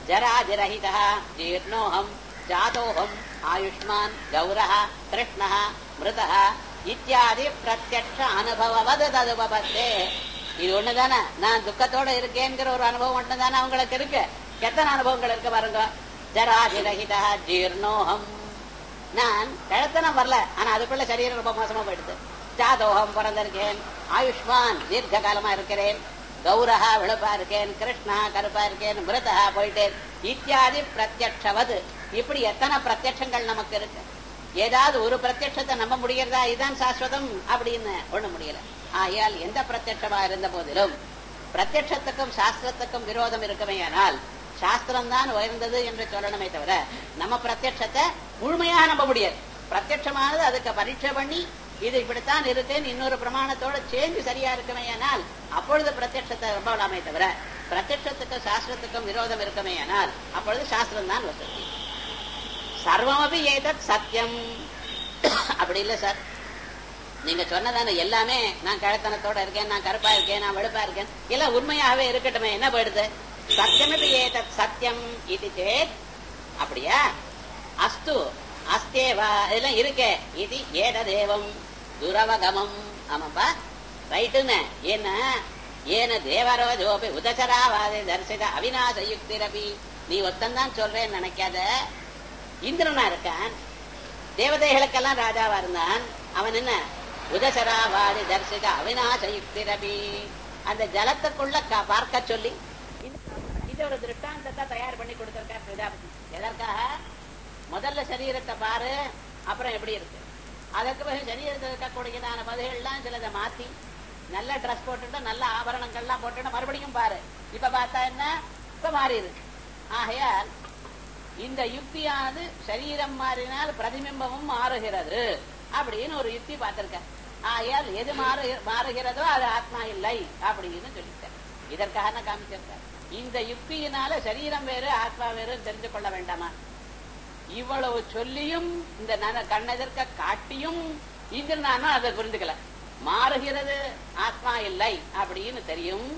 S2: ஜராஜரஹிதः ஜீர்ணோஹம் ஜாதோஹம் ஆயுஷ்மான் கௌரः கிருஷ்ணः மிருதः இத்தியாதி பிரத்யக்ஷ அனுபவவது ததுபபத்தே இது ஒண்ணுதானே நான் துக்கத்தோட இருக்கேங்கிற ஒரு அனுபவம் ஒண்ணுதானே அவங்களுக்கு இருக்கு எத்தனை அனுபவங்கள் இருக்கு பாருங்க ஜராஜரஹிதா ஜீர்ணோஹம் நான் கிழத்தனம் வரல ஆனா அதுக்குள்ள சரீரம் ரொம்ப மோசமா போயிடுது ஜாதோகம் பிறந்திருக்கேன் ஆயுஷ்மான் தீர்க்க காலமா இருக்கிறேன் கௌரஹா வெளுப்பா இருக்கேன் கிருஷ்ணா கருப்பா இருக்கேன் மிருதா போயிட்டேன் இத்தியாதி பிரத்யக்ஷவது இப்படி எத்தனை பிரத்யட்சங்கள் நமக்கு இருக்கு ஏதாவது ஒரு பிரத்யட்சத்தை நம்ப முடிகிறதா இதுதான் சாஸ்வதம் அப்படின்னு ஒண்ணு முடியல ஆகையால் எந்த பிரத்யட்சமா இருந்த போதிலும் பிரத்யட்சத்துக்கும் சாஸ்திரத்துக்கும் விரோதம் இருக்குமேயானால் சாஸ்திரம் தான் உயர்ந்தது என்று சொல்லணுமே தவிர நம்ம பிரத்யட்சத்தை முழுமையாக நம்ப முடியாது பிரத்யட்சமானது அதுக்கு பரீட்சை பண்ணி இது இப்படித்தான் இருக்குன்னு இன்னொரு பிரமாணத்தோட சேர்ந்து சரியா இருக்குமேயானால் அப்பொழுது பிரத்யட்சத்தை நம்பலாமே தவிர பிரத்யட்சத்துக்கும் சாஸ்திரத்துக்கும் விரோதம் இருக்குமேயானால் அப்பொழுது சாஸ்திரம் தான் வசதி சர்வமபி ஏதத் சத்தியம் அப்படி இல்லை சார் நீங்க சொன்னதான எல்லாமே நான் கிழத்தனத்தோட இருக்கேன் நான் கருப்பா இருக்கேன் நான் வெளுப்பா இருக்கேன் எல்லாம் உண்மையாகவே இருக்கட்டுமே என்ன போயிடுது சத்தியமபி ஏதத் சத்தியம் இது சேத் அப்படியா அஸ்து அஸ்தேவா இதெல்லாம் இருக்கே இது ஏததேவம் துரவகமம் ஆமாப்பா ரைட்டுன்னு என்ன ஏன தேவரோஜோபி உதசராவாதே தரிசித அவிநாச யுக்திரபி நீ ஒத்தந்தான் சொல்றேன்னு நினைக்காத இந்திரனா இருக்கான் தேவதைகளுக்கெல்லாம் ராஜாவா இருந்தான் அவன் என்ன உதசராவாதி தரிசித அவிநாச யுக்திரபி அந்த ஜலத்துக்குள்ள க- பார்க்க சொல்லி இது- இது ஒரு திருஷ்டாந்தத்தை தயார் பண்ணி கொடுத்திருக்கார் பிரஜாபதி எதற்காக முதல்ல சரீரத்தை பாரு அப்புறம் எப்படி இருக்கு அதற்கு பிறகு சரீரத்தில் இருக்கக்கூடியதான பகுதிகள்லாம் சிலதை மாத்தி நல்ல ட்ரெஸ் போட்டுட்டு நல்ல ஆபரணங்கள்லாம் போட்டுட்டு மறுபடியும் பாரு இப்ப பார்த்தா என்ன இப்ப மாறி இருக்கு ஆகையால் இந்த யுக்தியானது சரீரம் மாறினால் பிரதிபிம்பமும் மாறுகிறது அப்படின்னு ஒரு யுக்தி பார்த்திருக்க ஆகையால் எது மாறு மாறுகிறதோ அது ஆத்மா இல்லை அப்படின்னு சொல்லிட்டார் இதற்காக நான் காமிச்சிருக்கார் இந்த யுக்தியினால சரீரம் வேறு ஆத்மா வேறு தெரிந்து கொள்ள வேண்டாமா இவ்வளவு சொல்லியும் இந்த நன கண்ணெதிர்க்க காட்டியும் இந்திரனானும் அதை புரிந்துக்கல மாறுகிறது ஆத்மா இல்லை அப்படின்னு தெரியும்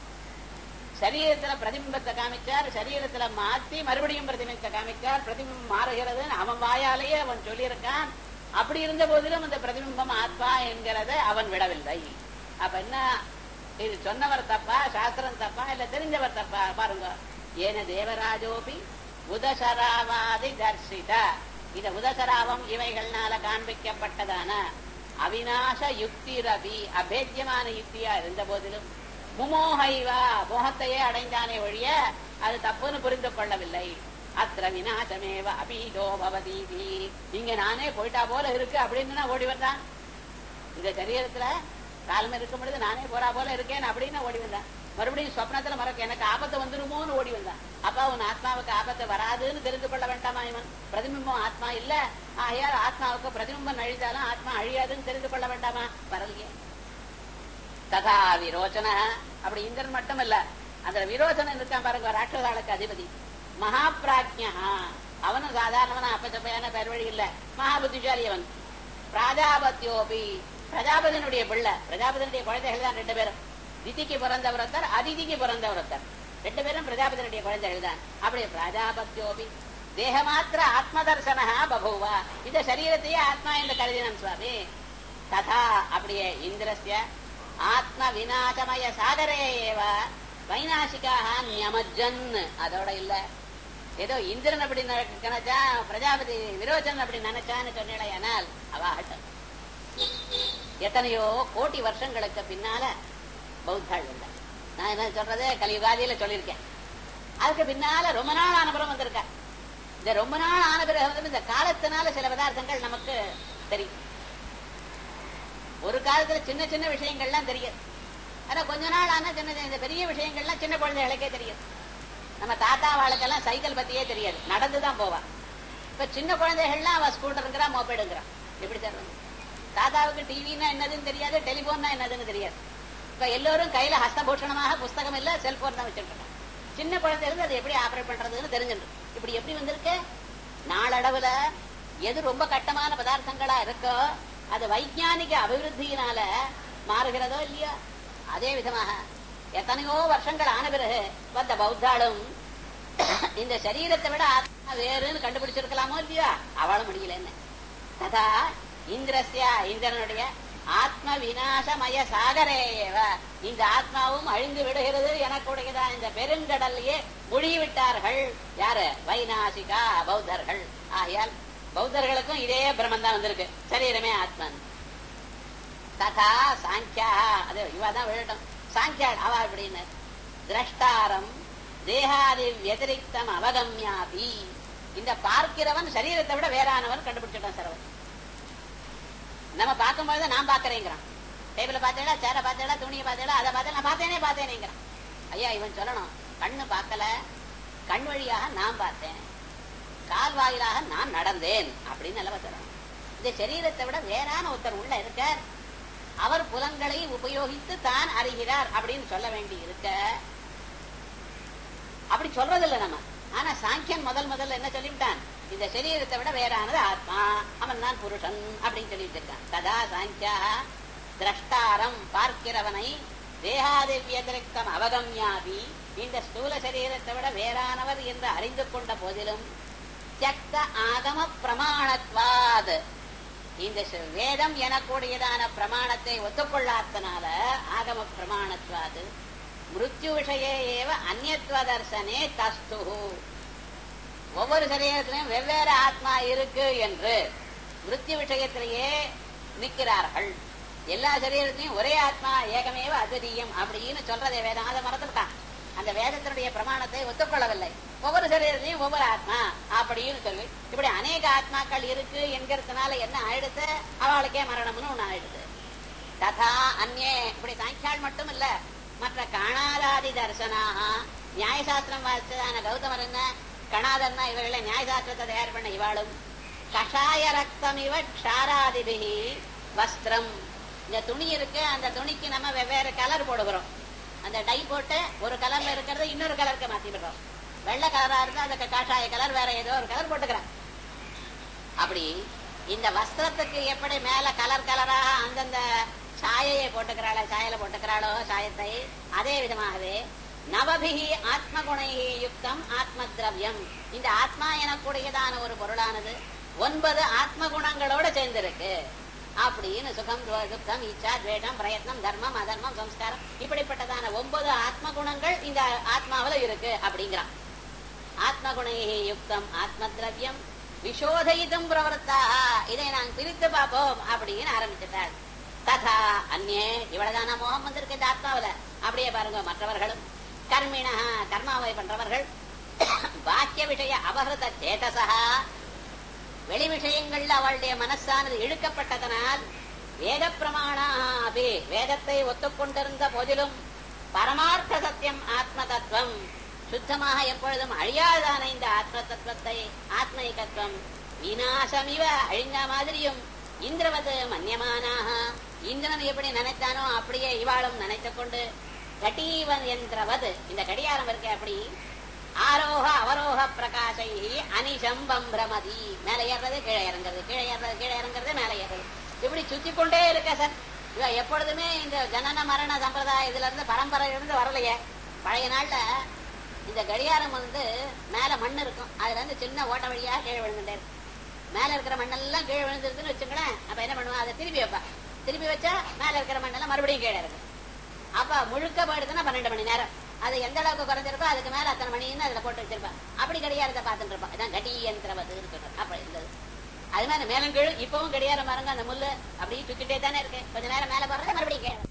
S2: சரீரத்துல பிரதிபிம்பத்தை காமிச்சார் சரீரத்துல மாத்தி மறுபடியும் பிரதிபிம்பத்தை காமிச்சார் பிரதிபிம்பம் மாறுகிறதுன்னு அவன் வாயாலேயே அவன் சொல்லியிருக்கான் அப்படி இருந்த போதிலும் அந்த பிரதிபிம்பம் ஆத்மா என்கிறத அவன் விடவில்லை அப்ப என்ன இது சொன்னவர் தப்பா சாஸ்திரம் தப்பா இல்ல தெரிஞ்சவர் தப்பா பாருங்க ஏன தேவராஜோபி உதசராவாதி தர்சித இந்த உதசராவம் இவைகள்னால காண்பிக்கப்பட்டதான அவிநாச யுக்தி ரவி அபேத்தியமான யுக்தியா இருந்த போதிலும் முமோகைவா மோகத்தையே அடைந்தானே ஒழிய அது தப்புன்னு புரிந்து கொள்ளவில்லை அத்திர விநாசமேவ அபீதோ பவதீதி இங்க நானே போயிட்டா போல இருக்கு அப்படின்னு நான் ஓடி வந்தான் இந்த சரீரத்துல காலம் இருக்கும் பொழுது நானே போறா போல இருக்கேன் அப்படின்னு ஓடி வந்தான் மறுபடியும் சொப்னத்துல மறக்க எனக்கு ஆபத்து வந்துருமோன்னு ஓடி வந்தான் அப்ப அவன் ஆத்மாவுக்கு ஆபத்து வராதுன்னு தெரிந்து கொள்ள வேண்டாமா இவன் பிரதிபிம்பம் ஆத்மா இல்ல ஆகையால் ஆத்மாவுக்கு பிரதிபிம்பம் அழிந்தாலும் ஆத்மா அழியாதுன்னு தெரிந்து கொள்ள வேண்டாமா வரலையே ததா விரோச்சன அப்படி இந்திரன் மட்டும் இல்ல அந்த விரோச்சனன் இருக்கான் பாருங்க ராட்சசாளுக்கு அதிபதி மகாபிராஜ்யா அவனும் சாதாரணமான அப்பச்சப்பையான பெருவழி இல்ல மகா புத்திசாலி அவன் பிராஜாபத்தியோபி பிரஜாபதியினுடைய பிள்ளை பிரஜாபதியினுடைய குழந்தைகள் தான் ரெண்டு பேரும் திதிக்கு பிறந்தவர் ஒருத்தர் அதிதிக்கு பிறந்தவர் ஒருத்தர் ரெண்டு பேரும் பிரஜாபதியினுடைய குழந்தைகள் தான் அப்படி பிரஜாபத்தியோபி தேகமாத்திர ஆத்ம தர்சனா பபுவா இந்த சரீரத்தையே ஆத்மா என்று கருதினான் சுவாமி ததா அப்படியே இந்திரஸ்ய ஆத்ம விநாசமய சாகரே ஏவ வைநாசிக்காக நியமஜன் அதோட இல்ல ஏதோ இந்திரன் அப்படி நினைச்சா பிரஜாபதி விரோச்சன் அப்படி நினைச்சான்னு சொன்னேனால் அவ ஆட்டம் எத்தனையோ கோடி வருஷங்களுக்கு பின்னால பௌத்தாள் உண்டு நான் என்ன சொல்றது கலியுகாதியில சொல்லியிருக்கேன் அதுக்கு பின்னால ரொம்ப நாள் ஆனபுறம் வந்திருக்க இந்த ரொம்ப நாள் ஆன பிறகு வந்து இந்த காலத்தினால சில பதார்த்தங்கள் நமக்கு தெரியும் ஒரு காலத்துல சின்ன சின்ன விஷயங்கள்லாம் தெரியும் ஆனா கொஞ்ச நாள் ஆனா சின்ன சின்ன இந்த பெரிய விஷயங்கள்லாம் சின்ன குழந்தைகளுக்கே தெரியும் நம்ம தாத்தா வாழ்க்கெல்லாம் சைக்கிள் பத்தியே தெரியாது நடந்துதான் போவா இப்ப சின்ன குழந்தைகள்லாம் அவ ஸ்கூட்டருங்கிறா மோபேடுங்கிறான் எப்படி தருவாங்க தாத்தாவுக்கு டிவின்னா என்னதுன்னு தெரியாது டெலிபோன்னா என்னதுன்னு தெரியாது இப்ப எல்லோரும் கையில ஹஸ்தபூஷணமாக புஸ்தகம் இல்ல செல்போன் தான் வச்சிருக்காங்க சின்ன குழந்தைகளுக்கு அது எப்படி ஆபரேட் பண்றதுன்னு தெரிஞ்சிருக்கு இப்படி எப்படி வந்திருக்கு நாளடைவுல எது ரொம்ப கட்டமான பதார்த்தங்களா இருக்கோ அது வைஜானிக அபிவிருத்தியினால மாறுகிறதோ இல்லையா அதே விதமாக எத்தனையோ வருஷங்கள் ஆன பிறகு வந்த பௌத்தாளும் இந்த சரீரத்தை விட ஆத்மா வேறுன்னு கண்டுபிடிச்சிருக்கலாமோ இல்லையா அவளும் முடியலன்னு ததா இந்திரஸ்யா இந்திரனுடைய ஆத்ம விநாசமய சாகரேவ இந்த ஆத்மாவும் அழிந்து விடுகிறது எனக்குடையதா இந்த பெருங்கடல்லையே முழிவிட்டார்கள் யாரு வைநாசிகா பௌத்தர்கள் ஆகையால் பௌத்தர்களுக்கும் இதே பிரம்மன் தான் வந்திருக்கு சரீரமே ஆத்மன் ததா சாங்கியா அது இவ தான் விழட்டும் சாங்கியா அவ அப்படின்னு திரஷ்டாரம் தேகாதி வத்திரிக்தம் அவகம்யாபி இந்த பார்க்கிறவன் சரீரத்தை விட வேறானவன் கண்டுபிடிச்சிட்டான் சரவன் நம்ம பார்க்கும்போது நான் பாக்குறேங்கிறான் டேபிள பார்த்தேடா சேரை பார்த்தேடா துணியை பார்த்தேடா அதை பார்த்தேன் நான் பார்த்தேனே பார்த்தேனேங்கிறான் ஐயா இவன் சொல்லணும் கண்ணு பார்க்கல கண் வழியாக நான் பார்த்தேன் கால் வாயிலாக நான் நடந்தேன் அப்படின்னு நல்லவ சொல்லணும் இந்த சரீரத்தை விட வேறான ஒருத்தர் உள்ள இருக்கார் அவர் புலன்களை உபயோகித்து தான் அறிகிறார் அப்படின்னு சொல்ல வேண்டி இருக்க அப்படி சொல்றதில்ல நம்ம ஆனா சாங்கியன் முதல் முதல்ல என்ன சொல்லிவிட்டான் இந்த சரீரத்தை விட வேறானது ஆத்மா அவன் தான் புருஷன் அப்படின்னு சொல்லிட்டு இருக்கான் ததா சாங்கியா திரஷ்டாரம் பார்க்கிறவனை தேகாதிவியதிருக்கம் அவகம்யாபி இந்த ஸ்தூல சரீரத்தை விட வேறானவர் என்று அறிந்து கொண்ட போதிலும் தியக்த ஆகம பிரமாணத்வாத் இந்த ச- வேதம் எனக்கூடியதான பிரமாணத்தை ஒத்துக்கொள்ளாதனால ஆகம பிரமாணத்வாது மிருத்யு விஷயே ஏவ அந்நியத்துவ தர்சனே தஸ்து ஒவ்வொரு சரீரத்திலையும் வெவ்வேறு ஆத்மா இருக்கு என்று மிருத்யு விஷயத்திலேயே நிற்கிறார்கள் எல்லா சரீரத்திலையும் ஒரே ஆத்மா ஏகமேவ அதிரியம் அப்படின்னு சொல்றதே வேதம் அதை மறந்துட்டான் அந்த வேதத்தினுடைய பிரமாணத்தை ஒத்துக்கொள்ளவில்லை ஒவ்வொரு சரீரத்திலையும் ஒவ்வொரு ஆத்மா அப்படின்னு சொல்லி இப்படி அநேக ஆத்மாக்கள் இருக்கு என்கிறதுனால என்ன ஆயிடுத்து அவளுக்கே மரணம்னு ஒண்ணு ஆயிடுது ததா அந்நே இப்படி சாங்கியால் மட்டும் இல்ல மற்ற காணாதாதி தர்சனாக நியாயசாஸ்திரம் வாசித்ததான கௌதமர் என்ன கணாதன்னா இவர்களை நியாயசாஸ்திரத்தை தயார் பண்ண இவாளும் கஷாய ரக்தம் இவ க்ஷாராதிபிகி வஸ்திரம் இந்த துணி இருக்கு அந்த துணிக்கு நம்ம வெவ்வேறு கலர் போடுகிறோம் அந்த டை போட்டு ஒரு கலர்ல இருக்கிறத இன்னொரு கலருக்கு மாத்தி விடுறோம் வெள்ளை கலரா இருந்தா அதுக்கு காஷாய கலர் வேற ஏதோ ஒரு கலர் போட்டுக்கிறேன் அப்படி இந்த வஸ்திரத்துக்கு எப்படி மேல கலர் கலரா அந்தந்த சாயையை போட்டுக்கிறாளோ சாயல போட்டுக்கிறாளோ சாயத்தை அதே விதமாகவே நவபிகி ஆத்மகுணைகி யுக்தம் ஆத்ம திரவியம் இந்த ஆத்மா எனக்கூடியதான ஒரு பொருளானது ஒன்பது ஆத்ம குணங்களோட சேர்ந்திருக்கு அப்படின்னு சுகம் துவ- துக்கம் இச்சா துவேஷம் பிரயத்னம் தர்மம் அதர்மம் சம்ஸ்காரம் இப்படிப்பட்டதான ஒன்பது ஆத்ம குணங்கள் இந்த ஆத்மாவுல இருக்கு அப்படிங்கிறான் ஆத்மகுணையே யுக்தம் ஆத்ம திரவியம் விஷோதயிதும் பிரவர்த்தாக இதை நான் பிரித்து பார்ப்போம் அப்படின்னு ஆரம்பிச்சிட்டாள் ததா அந்நே இவ்வளவுதான மோகம் வந்திருக்கு இந்த ஆத்மாவுல அப்படியே பாருங்க மற்றவர்களும் கர்மிணா கர்மாவை பண்றவர்கள் பாக்கிய விஷய அபகிருத சேதசா வெளி விஷயங்கள்ல அவளுடைய மனசானது இழுக்கப்பட்டதனால் வேத பிரமாணாபி வேதத்தை ஒத்துக்கொண்டிருந்த போதிலும் பரமார்த்த சத்தியம் ஆத்ம தத்துவம் சுத்தமாக எப்பொழுதும் அழியாதான இந்த ஆத்ம தத்துவத்தை ஆத்மைகத்துவம் விநாசமிவ அழிந்த மாதிரியும் இந்திரவது மன்யமானாக இந்திரன் எப்படி நினைத்தானோ அப்படியே இவாளும் நினைத்துக் கொண்டு கட்டீவன் என்றவது இந்த கடியாரம் இருக்கே அப்படி ஆரோக அவரோக பிரகாசை அனிஷம் பம்பிரமதி மேலே ஏறுறது கீழே இறங்குறது கீழே ஏறுறது கீழே இறங்குறது மேலே ஏறுறது இப்படி சுத்தி கொண்டே இருக்க சார் இவ எப்பொழுதுமே இந்த ஜனன மரண சம்பிரதாயம் இதுல இருந்து பரம்பரை இருந்து வரலையே பழைய நாள்ல இந்த கடியாரம் வந்து மேல மண் இருக்கும் அதுல இருந்து சின்ன ஓட்ட வழியா கீழே விழுந்துட்டே இருக்கும் மேல இருக்கிற மண்ணெல்லாம் கீழே விழுந்துருதுன்னு வச்சுங்களேன் அப்ப என்ன பண்ணுவா அதை திருப்பி வைப்பா திருப்பி வச்சா மேல இருக்கிற மண்ணெல்லாம் மறுபடியும் கீழே இருக்கும் அப்ப முழுக்க போயிடுதுன்னா பன்னெண்டு மணி நேரம் அது எந்த அளவுக்கு குறைஞ்சிருக்கோ அதுக்கு மேல அத்தனை மணின்னு அதுல போட்டு வச்சிருப்பா அப்படி கடியாரத்தை பார்த்துட்டு இருப்பா இதான் கடி யந்திரவது சொல்றது அப்ப இருந்தது அது மாதிரி மேலும் கீழ் இப்பவும் கடியாரம் பாருங்க அந்த முள்ளு அப்படியே சுத்திட்டே தானே இருக்கு கொஞ்ச நேரம் மேல போறது மறுபடியும் கீழே